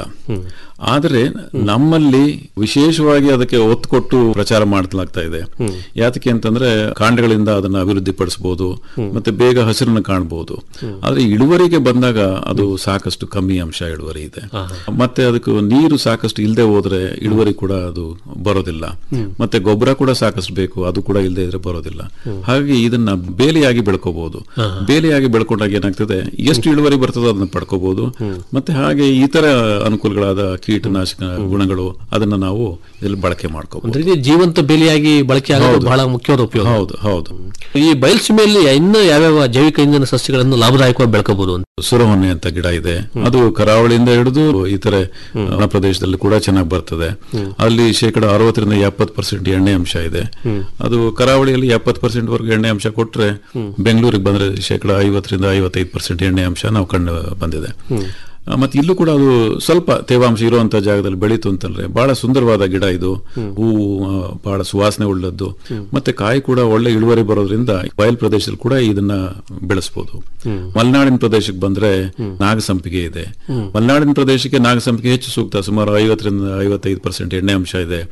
ಆದರೆ ನಮ್ಮಲ್ಲಿ ವಿಶೇಷವಾಗಿ ಅದಕ್ಕೆ ಒತ್ತು ಕೊಟ್ಟು ಪ್ರಚಾರ ಮಾಡಲಾಗ್ತಾ ಇದೆ ಯಾತಕ್ಕೆ ಅಂತಂದ್ರೆ ಕಾಂಡಗಳಿಂದ ಅದನ್ನ ಅಭಿವೃದ್ಧಿ ಪಡಿಸಬಹುದು ಮತ್ತೆ ಬೇಗ ಹಸಿರನ್ನು ಕಾಣಬಹುದು ಆದ್ರೆ ಇಳುವರಿಗೆ ಬಂದಾಗ ಅದು ಸಾಕಷ್ಟು ಕಮ್ಮಿ ಅಂಶ ಇಳುವರಿ ಇದೆ ಮತ್ತೆ ಅದಕ್ಕೆ ನೀರು ಸಾಕಷ್ಟು ಇಲ್ಲದೆ ಹೋದ್ರೆ ಇಳುವರಿ ಕೂಡ ಅದು ಬರೋದಿಲ್ಲ ಮತ್ತೆ ಗೊಬ್ಬರ ಕೂಡ ಸಾಕಷ್ಟು ಬೇಕು ಅದು ಕೂಡ ಇಲ್ಲದೆ ಇದ್ರೆ ಬರೋದಿಲ್ಲ ಹಾಗಾಗಿ ಇದನ್ನ ಬೇಲಿಯಾಗಿ ಬೆಳ್ಕೋಬಹುದು ಬೇಲಿಯಾಗಿ ಬೆಳ್ಕೊಂಡಾಗ ಏನಾಗ್ತದೆ ಎಷ್ಟು ಇಳುವರಿ ಬರ್ತದೋ ಅದನ್ನ ಪಡ್ಕೋಬಹುದು ಮತ್ತೆ ಹಾಗೆ ಇತರ ಅನುಕೂಲಗಳಾದ ಕೀಟನಾಶಕ ಗುಣಗಳು ಅದನ್ನ ನಾವು ಇದರಲ್ಲಿ ಬಳಕೆ ಮಾಡ್ಕೋಬಹುದು ಒಂದ್ ರೀತಿ ಜೀವಂತ ಬೇಲಿಯಾಗಿ ಬಳಕೆ ಆಗೋದು ಹೌದು. ಬಹಳ ಮುಖ್ಯವಾದ ಉಪಯೋಗ ಹೌದು ಹೌದು ಈ ಬಯಲುಸೀಮೆಯಲ್ಲಿ ಇನ್ನು ಯಾವ್ಯಾವ ಜೈವಿಕ ಇಂಧನ ಸಸ್ಯಗಳನ್ನು ಲಾಭದಾಯಕವಾಗಿ ಬೆಳ್ಕೋಬಹುದು ಅಂತ ಸುರಹೊನ್ನೆ ಅಂತ ಗಿಡ ಇದೆ ಅದು ಕರಾವಳಿಯಿಂದ ಹಿಡಿದು ಇತರೆ ಒಣ ಪ್ರದೇಶದಲ್ಲಿ ಕೂಡ ಚೆನ್ನಾಗಿ ಬರ್ತದೆ ಅಲ್ಲಿ ಶೇಕಡ ಅರವತ್ತರಿಂದ ಎಪ್ಪತ್ತು ಪರ್ಸೆಂಟ್ ಎಣ್ಣೆ ಅಂಶ ಇದೆ ಅದು ಕರಾವಳಿಯಲ್ಲಿ ಎಪ್ಪತ್ತು ಪರ್ಸೆಂಟ್ ವರೆಗೂ ಎಣ್ಣೆ ಅಂಶ ಕೊಟ್ರೆ ಬೆಂಗಳೂರಿಗೆ ಬಂದ್ರೆ ಶೇಕಡ ಐವತ್ತರಿಂದ ಐವತ್ತೈದು ಪರ್ಸೆಂಟ್ ಎಣ್ಣೆ ಅಂಶ ನಾವು ಕಂಡು ಬಂದಿದೆ ಆ, ಮತ್ತೆ ಇಲ್ಲೂ ಕೂಡ ಅದು ಸ್ವಲ್ಪ ತೇವಾಂಶ ಇರುವಂತ ಜಾಗದಲ್ಲಿ ಬೆಳೀತು ಅಂತಂದ್ರೆ ಬಹಳ ಸುಂದರವಾದ ಗಿಡ ಇದು ಹೂವು ಆ, ಬಹಳ ಸುವಾಸನೆ ಉಳ್ಳದ್ದು ಮತ್ತೆ ಕಾಯಿ ಕೂಡ ಒಳ್ಳೆ ಇಳುವರಿ ಬರೋದ್ರಿಂದ ಬಯಲು ಪ್ರದೇಶದಲ್ಲಿ ಕೂಡ ಇದನ್ನ ಬೆಳೆಸಬಹುದು ಮಲೆನಾಡಿನ ಪ್ರದೇಶಕ್ಕೆ ಬಂದ್ರೆ ನಾಗಸಂಪಿಗೆ ಇದೆ ಮಲೆನಾಡಿನ ಪ್ರದೇಶಕ್ಕೆ ನಾಗಸಂಪಿಗೆ ಹೆಚ್ಚು ಸೂಕ್ತ ಸುಮಾರು ಐವತ್ತರಿಂದ ಐವತ್ತೈದು ಪರ್ಸೆಂಟ್ ಎಣ್ಣೆ ಅಂಶ ಇದೆ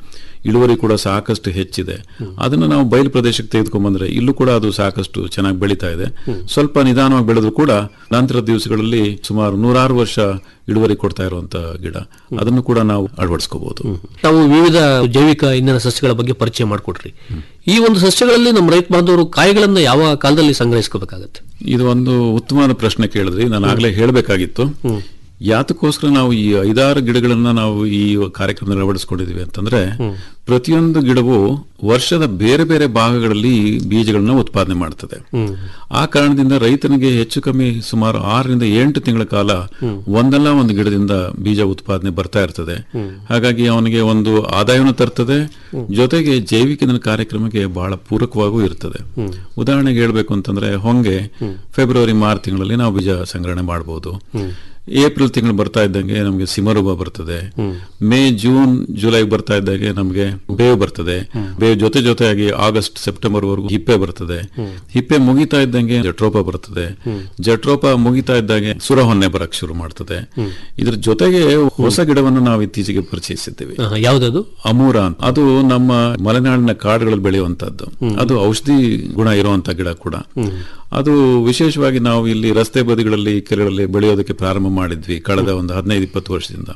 ಇಳುವರಿ ಕೂಡ ಸಾಕಷ್ಟು ಹೆಚ್ಚಿದೆ ಅದನ್ನು ನಾವು ಬಯಲು ಪ್ರದೇಶಕ್ಕೆ ತೆಗೆದುಕೊಂಡ್ಬಂದ್ರೆ ಇಲ್ಲೂ ಕೂಡ ಅದು ಸಾಕಷ್ಟು ಚೆನ್ನಾಗಿ ಬೆಳೀತಾ ಇದೆ ಸ್ವಲ್ಪ ನಿಧಾನವಾಗಿ ಬೆಳೆದ್ರು ಕೂಡ ನಂತರದ ದಿವಸಗಳಲ್ಲಿ ಸುಮಾರು ನೂರಾರು ವರ್ಷ ಇಳುವರಿ ಕೊಡ್ತಾ ಇರುವಂತ ಗಿಡ ಅದನ್ನು ಕೂಡ ನಾವು ಅಳವಡಿಸ್ಕೋಬಹುದು ತಾವು ವಿವಿಧ ಜೈವಿಕ ಇಂಧನ ಸಸ್ಯಗಳ ಬಗ್ಗೆ ಪರಿಚಯ ಮಾಡಿಕೊಟ್ರಿ ಈ ಒಂದು ಸಸ್ಯಗಳಲ್ಲಿ ನಮ್ಮ ರೈತ ಬಾಂಧವರು ಕಾಯಿಗಳನ್ನ ಯಾವ ಕಾಲದಲ್ಲಿ ಸಂಗ್ರಹಿಸ್ಕೋಬೇಕಾಗತ್ತೆ ಇದು ಒಂದು ಉತ್ತಮವಾದ ಪ್ರಶ್ನೆ ಕೇಳಿದ್ರಿ ನಾನು ಆಗ್ಲೇ ಹೇಳಬೇಕಾಗಿತ್ತು ಯಾತಕ್ಕೋಸ್ಕರ ನಾವು ಈ ಐದಾರು ಗಿಡಗಳನ್ನ ನಾವು ಈ ಕಾರ್ಯಕ್ರಮದಲ್ಲಿ ಅಳವಡಿಸ್ಕೊಂಡಿದೀವಿ ಅಂತಂದ್ರೆ ಪ್ರತಿಯೊಂದು ಗಿಡವು ವರ್ಷದ ಬೇರೆ ಬೇರೆ ಭಾಗಗಳಲ್ಲಿ ಈ ಬೀಜಗಳನ್ನ ಉತ್ಪಾದನೆ ಮಾಡ್ತದೆ ಆ ಕಾರಣದಿಂದ ರೈತನಿಗೆ ಹೆಚ್ಚು ಕಮ್ಮಿ ಸುಮಾರು ಆರರಿಂದ ಎಂಟು ತಿಂಗಳ ಕಾಲ ಒಂದಲ್ಲ ಒಂದು ಗಿಡದಿಂದ ಬೀಜ ಉತ್ಪಾದನೆ ಬರ್ತಾ ಇರ್ತದೆ ಹಾಗಾಗಿ ಅವನಿಗೆ ಒಂದು ಆದಾಯವನ್ನು ತರ್ತದೆ ಜೊತೆಗೆ ಜೈವಿಕ ಇಂಧನ ಕಾರ್ಯಕ್ರಮಕ್ಕೆ ಬಹಳ ಪೂರಕವಾಗೂ ಇರ್ತದೆ ಉದಾಹರಣೆಗೆ ಹೇಳ್ಬೇಕು ಅಂತಂದ್ರೆ ಹೊಂಗೆ ಫೆಬ್ರವರಿ ಮಾರ್ಚ್ ತಿಂಗಳಲ್ಲಿ ನಾವು ಬೀಜ ಸಂಗ್ರಹಣೆ ಮಾಡಬಹುದು ಏಪ್ರಿಲ್ ತಿಂಗಳು ಬರ್ತಾ ಇದ್ದಂಗೆ ನಮಗೆ ಸಿಮರುಬ ಬರ್ತದೆ ಮೇ ಜೂನ್ ಜುಲೈ ಬರ್ತಾ ಇದ್ದಂಗೆ ನಮಗೆ ಬೇವು ಬರ್ತದೆ ಬೇವು ಜೊತೆ ಜೊತೆಯಾಗಿ ಆಗಸ್ಟ್ ಸೆಪ್ಟೆಂಬರ್ ವರೆಗೂ ಹಿಪ್ಪೆ ಬರ್ತದೆ ಹಿಪ್ಪೆ ಮುಗಿತಾ ಇದ್ದಂಗೆ ಜಟ್ರೋಪ ಬರ್ತದೆ ಜಟ್ರೋಪ ಮುಗಿತಾ ಇದ್ದಂಗೆ ಸುರಹೊನ್ನೆ ಬರಕ್ ಶುರು ಮಾಡ್ತದೆ ಇದ್ರ ಜೊತೆಗೆ ಹೊಸ ಗಿಡವನ್ನು ನಾವು ಇತ್ತೀಚೆಗೆ ಪರಿಚಯಿಸಿದ್ದೇವೆ ಆಹಾ, ಯಾವ್ದದು ಅಮೂರ ಅಂತ ಅದು ನಮ್ಮ ಮಲೆನಾಡಿನ ಕಾಡುಗಳಲ್ಲಿ ಬೆಳೆಯುವಂತದ್ದು ಅದು ಔಷಧಿ ಗುಣ ಇರುವಂತ ಗಿಡ ಕೂಡ ಅದು ವಿಶೇಷವಾಗಿ ನಾವು ಇಲ್ಲಿ ರಸ್ತೆ ಬದಿಗಳಲ್ಲಿ ಕೆರೆಗಳಲ್ಲಿ ಬೆಳೆಯೋದಕ್ಕೆ ಪ್ರಾರಂಭ ಮಾಡಿದ್ವಿ ಕಳೆದ ಒಂದು ಹದಿನೈದು ಇಪ್ಪತ್ತು ವರ್ಷದಿಂದ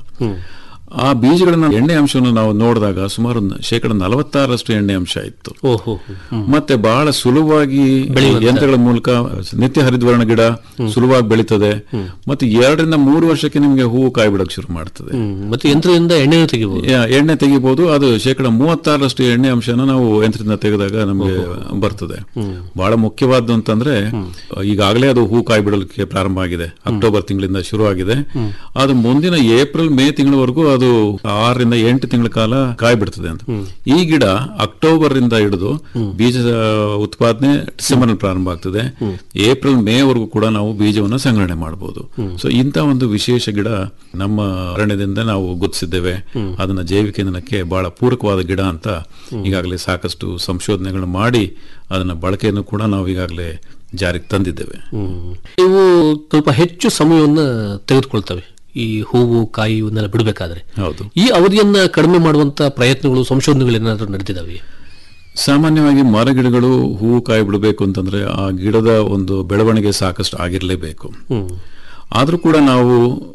ಆ ಬೀಜಗಳನ್ನ ಎಣ್ಣೆ ಅಂಶವನ್ನು ನಾವು ನೋಡಿದಾಗ ಸುಮಾರು ನ- ಶೇಕಡ ನಲವತ್ತಾರಷ್ಟು ಎಣ್ಣೆ ಅಂಶ ಇತ್ತು ಓಹೋ ಮತ್ತೆ ಬಹಳ ಸುಲಭವಾಗಿ ಯಂತ್ರಗಳ ಮೂಲಕ ನಿತ್ಯ ಹರಿದ್ವರ್ಣ ಗಿಡ ಸುಲಭವಾಗಿ ಬೆಳೀತದೆ ಮತ್ತೆ ಎರಡರಿಂದ ಮೂರು ವರ್ಷಕ್ಕೆ ನಿಮಗೆ ಹೂವು ಕಾಯಿ ಬಿಡಕ್ ಶುರು ಮಾಡ್ತದೆ ಹ್ಮ್. ಮತ್ತೆ ಯಂತ್ರದಿಂದ ಎಣ್ಣೆ ತೆಗಿಬಹುದು ಯಾ- ಎಣ್ಣೆ ತೆಗಿಬಹುದು ಅದು ಶೇಕಡ ಮೂವತ್ತಾರರಷ್ಟು ಎಣ್ಣೆ ಅಂಶನ ನಾವು ಯಂತ್ರದಿಂದ ತೆಗೆದಾಗ ನಮಗೆ ಬರ್ತದೆ ಬಹಳ ಮುಖ್ಯವಾದ್ದು ಅಂತಂದ್ರೆ ಈಗಾಗಲೇ ಅದು ಹೂ ಕಾಯಿ ಬಿಡಲಿಕ್ಕೆ ಪ್ರಾರಂಭ ಆಗಿದೆ ಅಕ್ಟೋಬರ್ ತಿಂಗಳಿಂದ ಶುರು ಆಗಿದೆ ಅದು ಮುಂದಿನ ಏಪ್ರಿಲ್ ಮೇ ತಿಂಗಳವರೆಗೂ ಅದು ಆರರಿಂದ ಎಂಟು ತಿಂಗಳ ಕಾಲ ಕಾಯಿ ಬಿಡ್ತದೆ ಅಂತ ಈ ಗಿಡ ಅಕ್ಟೋಬರ್ ರಿಂದ ಹಿಡಿದು ಬೀಜ ಉತ್ಪಾದನೆ ಡಿಸೆಂಬರ್ ಪ್ರಾರಂಭ ಆಗ್ತದೆ ಏಪ್ರಿಲ್ ಮೇ ವರೆಗೂ ಕೂಡ ನಾವು ಬೀಜವನ್ನ ಸಂಗ್ರಹಣೆ ಮಾಡಬಹುದು ಸೊ ಇಂಥ ಒಂದು ವಿಶೇಷ ಗಿಡ ನಮ್ಮ ಅರಣ್ಯದಿಂದ ನಾವು ಗುರುತಿಸಿದ್ದೇವೆ ಅದನ್ನ ಜೈವಿಕ ಇಂಧನಕ್ಕೆ ಬಹಳ ಪೂರಕವಾದ ಗಿಡ ಅಂತ ಈಗಾಗಲೇ ಸಾಕಷ್ಟು ಸಂಶೋಧನೆಗಳನ್ನು ಮಾಡಿ ಅದನ್ನ ಬಳಕೆಯನ್ನು ಕೂಡ ನಾವು ಈಗಾಗಲೇ ಜಾರಿಗೆ ತಂದಿದ್ದೇವೆ ಇವು ಸ್ವಲ್ಪ ಹೆಚ್ಚು ಸಮಯವನ್ನ ತೆಗೆದುಕೊಳ್ತವೆ ಈ ಹೂವು ಕಾಯಿ ಇವನ್ನೆಲ್ಲ ಬಿಡಬೇಕಾದ್ರೆ ಹೌದು ಈ ಅವಧಿಯನ್ನ ಕಡಿಮೆ ಮಾಡುವಂತ ಪ್ರಯತ್ನಗಳು ಸಂಶೋಧನೆಗಳು ಏನಾದರೂ ನಡೆದಿದ್ದಾವೆ ಸಾಮಾನ್ಯವಾಗಿ ಮರಗಿಡಗಳು ಹೂವು ಕಾಯಿ ಬಿಡಬೇಕು ಅಂತಂದ್ರೆ ಆ ಗಿಡದ ಒಂದು ಬೆಳವಣಿಗೆ ಸಾಕಷ್ಟು ಆಗಿರಲೇಬೇಕು ಆದ್ರೂ ಕೂಡ ನಾವು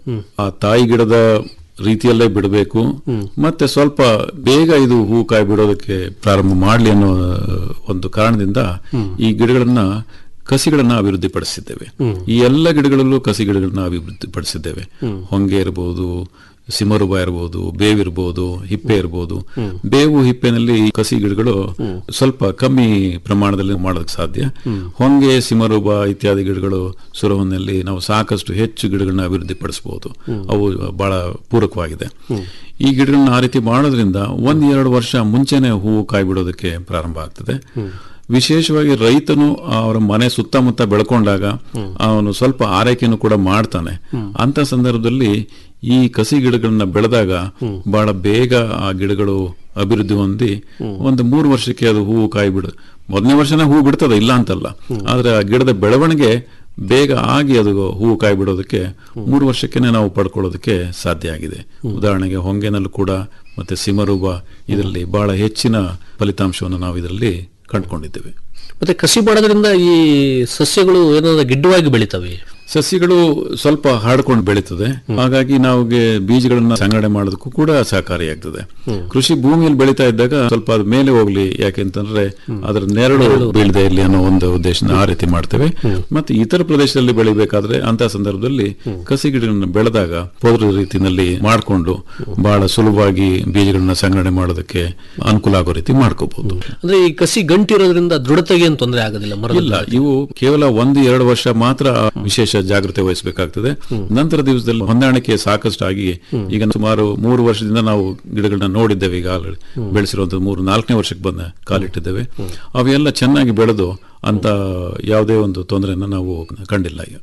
ಆ ತಾಯಿ ಗಿಡದ ರೀತಿಯಲ್ಲೇ ಬಿಡಬೇಕು ಮತ್ತೆ ಸ್ವಲ್ಪ ಬೇಗ ಇದು ಹೂ ಕಾಯಿ ಬಿಡೋದಕ್ಕೆ ಪ್ರಾರಂಭ ಮಾಡಲಿ ಅನ್ನೋ ಒಂದು ಕಾರಣದಿಂದ ಈ ಗಿಡಗಳನ್ನ ಕಸಿಗಳನ್ನ ಅಭಿವೃದ್ಧಿಪಡಿಸಿದ್ದೇವೆ ಈ ಎಲ್ಲ ಗಿಡಗಳಲ್ಲೂ ಕಸಿ ಗಿಡಗಳನ್ನ ಅಭಿವೃದ್ಧಿಪಡಿಸಿದ್ದೇವೆ ಹೊಂಗೆ ಇರಬಹುದು ಸಿಮರುಬ ಇರಬಹುದು ಬೇವಿರ್ಬೋದು ಹಿಪ್ಪೆ ಇರಬಹುದು ಬೇವು ಹಿಪ್ಪೆನಲ್ಲಿ ಈ ಕಸಿ ಗಿಡಗಳು ಸ್ವಲ್ಪ ಕಮ್ಮಿ ಪ್ರಮಾಣದಲ್ಲಿ ಮಾಡೋದಕ್ಕೆ ಸಾಧ್ಯ ಹೊಂಗೆ ಸಿಮರುಬ ಇತ್ಯಾದಿ ಗಿಡಗಳು ಸುರವನ್ನಲ್ಲಿ ನಾವು ಸಾಕಷ್ಟು ಹೆಚ್ಚು ಗಿಡಗಳನ್ನ ಅಭಿವೃದ್ಧಿಪಡಿಸಬಹುದು ಅವು ಬಹಳ ಪೂರಕವಾಗಿದೆ ಈ ಗಿಡಗಳನ್ನ ಆ ರೀತಿ ಮಾಡೋದ್ರಿಂದ ಒಂದ್ ಎರಡು ವರ್ಷ ಮುಂಚೆನೆ ಹೂವು ಕಾಯಿ ಬಿಡೋದಕ್ಕೆ ಪ್ರಾರಂಭ ಆಗ್ತದೆ ವಿಶೇಷವಾಗಿ ರೈತನು ಅವರ ಮನೆ ಸುತ್ತಮುತ್ತ ಬೆಳ್ಕೊಂಡಾಗ ಅವನು ಸ್ವಲ್ಪ ಆರೈಕೆಯನ್ನು ಕೂಡ ಮಾಡ್ತಾನೆ ಅಂತ ಸಂದರ್ಭದಲ್ಲಿ ಈ ಕಸಿ ಗಿಡಗಳನ್ನ ಬೆಳೆದಾಗ ಬಹಳ ಬೇಗ ಆ ಗಿಡಗಳು ಅಭಿವೃದ್ಧಿ ಹೊಂದಿ ಒಂದು ಮೂರು ವರ್ಷಕ್ಕೆ ಅದು ಹೂವು ಕಾಯಿ ಬಿಡ ಮೊದಲನೇ ವರ್ಷನೇ ಹೂವು ಬಿಡ್ತದೆ ಇಲ್ಲ ಅಂತಲ್ಲ ಆದ್ರೆ ಆ ಗಿಡದ ಬೆಳವಣಿಗೆ ಬೇಗ ಆಗಿ ಅದು ಹೂವು ಕಾಯಿ ಬಿಡೋದಕ್ಕೆ ಮೂರು ವರ್ಷಕ್ಕೆ ನಾವು ಪಡ್ಕೊಳ್ಳೋದಕ್ಕೆ ಸಾಧ್ಯ ಆಗಿದೆ ಉದಾಹರಣೆಗೆ ಹೊಂಗೆನಲ್ಲೂ ಕೂಡ ಮತ್ತೆ ಸಿಮರೂಪ ಇದರಲ್ಲಿ ಬಹಳ ಹೆಚ್ಚಿನ ಫಲಿತಾಂಶವನ್ನು ನಾವು ಇದರಲ್ಲಿ ಕಂಡುಕೊಂಡಿದ್ದೇವೆ ಮತ್ತೆ ಕಸಿ ಮಾಡೋದ್ರಿಂದ ಈ ಸಸ್ಯಗಳು ಏನಾದ್ರು ಗಿಡ್ಡವಾಗಿ ಬೆಳಿತವೆ ಸಸ್ಯಗಳು ಸ್ವಲ್ಪ ಹಾಡ್ಕೊಂಡು ಬೆಳೀತದೆ ಹಾಗಾಗಿ ನಾವಿಗೆ ಬೀಜಗಳನ್ನ ಸಂಗ್ರಹಣೆ ಮಾಡೋದಕ್ಕೂ ಕೂಡ ಸಹಕಾರಿಯಾಗ್ತದೆ ಕೃಷಿ ಭೂಮಿಯಲ್ಲಿ ಬೆಳೀತಾ ಇದ್ದಾಗ ಸ್ವಲ್ಪ ಅದು ಮೇಲೆ ಹೋಗ್ಲಿ ಯಾಕೆಂತಂದ್ರೆ ಅದರ ನೆರಳು ಬೀಳದೆ ಇರಲಿ ಅನ್ನೋ ಒಂದು ಉದ್ದೇಶನ ಆ ರೀತಿ ಮಾಡ್ತೇವೆ ಮತ್ತೆ ಇತರ ಪ್ರದೇಶದಲ್ಲಿ ಬೆಳಿಬೇಕಾದ್ರೆ ಅಂತ ಸಂದರ್ಭದಲ್ಲಿ ಕಸಿ ಗಿಡಗಳನ್ನ ಬೆಳೆದಾಗ ಪೋದ್ರ ರೀತಿಯಲ್ಲಿ ಮಾಡಿಕೊಂಡು ಬಹಳ ಸುಲಭವಾಗಿ ಬೀಜಗಳನ್ನ ಸಂಗ್ರಹಣೆ ಮಾಡೋದಕ್ಕೆ ಅನುಕೂಲ ಆಗೋ ರೀತಿ ಮಾಡ್ಕೋಬಹುದು ಅಂದ್ರೆ ಈ ಕಸಿ ಗಂಟಿರೋದ್ರಿಂದ ದೃಢತೆಗೆ ಏನು ತೊಂದರೆ ಆಗೋದಿಲ್ಲ ಮರದ ಇಲ್ಲ ಇವು ಕೇವಲ ಒಂದು ಎರಡು ವರ್ಷ ಮಾತ್ರ ವಿಶೇಷ ಜಾಗ್ರತೆ ವಹಿಸಬೇಕಾಗ್ತದೆ ನಂತರ ದಿವಸದಲ್ಲಿ ಹೊಂದಾಣಿಕೆ ಸಾಕಷ್ಟು ಆಗಿ ಈಗ ಸುಮಾರು ಮೂರು ವರ್ಷದಿಂದ ನಾವು ಗಿಡಗಳನ್ನ ನೋಡಿದ್ದೇವೆ ಈಗ ಆಲ್ರೆಡಿ ಬೆಳೆಸಿರುವಂತ ಮೂರು ನಾಲ್ಕನೇ ವರ್ಷಕ್ಕೆ ಬಂದ ಕಾಲಿಟ್ಟಿದ್ದೇವೆ ಅವೆಲ್ಲ ಚೆನ್ನಾಗಿ ಬೆಳೆದು ಅಂತ ಯಾವುದೇ ಒಂದು ತೊಂದರೆಯನ್ನ ನಾವು ಕಂಡಿಲ್ಲ ಈಗ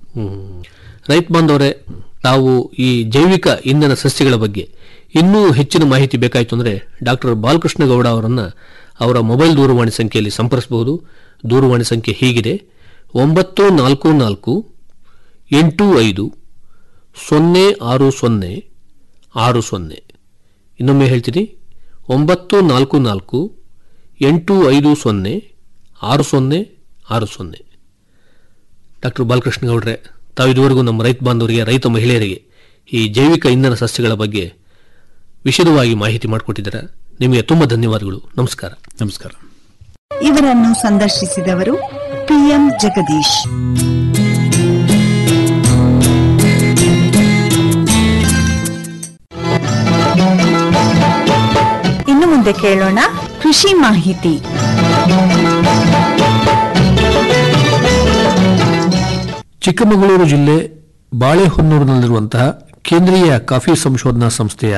ರೈತ ಬಾಂಧವರೇ ತಾವು ಈ ಜೈವಿಕ ಇಂಧನ ಸಸ್ಯಗಳ ಬಗ್ಗೆ ಇನ್ನೂ ಹೆಚ್ಚಿನ ಮಾಹಿತಿ ಬೇಕಾಯಿತು ಅಂದರೆ ಡಾಕ್ಟರ್ ಬಾಲಕೃಷ್ಣ ಗೌಡ ಅವರನ್ನ ಅವರ ಮೊಬೈಲ್ ದೂರವಾಣಿ ಸಂಖ್ಯೆಯಲ್ಲಿ ಸಂಪರ್ಸಬಹುದು ದೂರವಾಣಿ ಸಂಖ್ಯೆ ಹೀಗಿದೆ ಒಂಬತ್ತು ನಾಲ್ಕು ನಾಲ್ಕು ಎಂಟು ಐದು ಸೊನ್ನೆ ಆರು ಸೊನ್ನೆ ಆರು ಸೊನ್ನೆ ಇನ್ನೊಮ್ಮೆ ಹೇಳ್ತೀನಿ ಒಂಬತ್ತು ನಾಲ್ಕು ನಾಲ್ಕು ಎಂಟು ಐದು ಸೊನ್ನೆ ಆರು ಸೊನ್ನೆ ಆರು ಸೊನ್ನೆ ಡಾಕ್ಟರ್ ಬಾಲಕೃಷ್ಣ ಗೌಡ್ರೆ ತಾವು ಇದುವರೆಗೂ ನಮ್ಮ ರೈತ ಬಾಂಧವರಿಗೆ ರೈತ ಮಹಿಳೆಯರಿಗೆ ಈ ಜೈವಿಕ ಇಂಧನ ಸಸ್ಯಗಳ ಬಗ್ಗೆ ವಿಶದವಾಗಿ ಮಾಹಿತಿ ಮಾಡಿಕೊಟ್ಟಿದ್ದಾರೆ ನಿಮಗೆ ತುಂಬ ಧನ್ಯವಾದಗಳು ನಮಸ್ಕಾರ ನಮಸ್ಕಾರ ಇವರನ್ನು ಸಂದರ್ಶಿಸಿದವರು ಪಿಎಂ ಜಗದೀಶ್ ಇನ್ನು ಮುಂದೆ ಕೇಳೋಣ ಕೃಷಿ ಮಾಹಿತಿ ಚಿಕ್ಕಮಗಳೂರು ಜಿಲ್ಲೆ ಬಾಳೆಹೊನ್ನೂರಿನಲ್ಲಿರುವಂತಹ ಕೇಂದ್ರೀಯ ಕಾಫಿ ಸಂಶೋಧನಾ ಸಂಸ್ಥೆಯ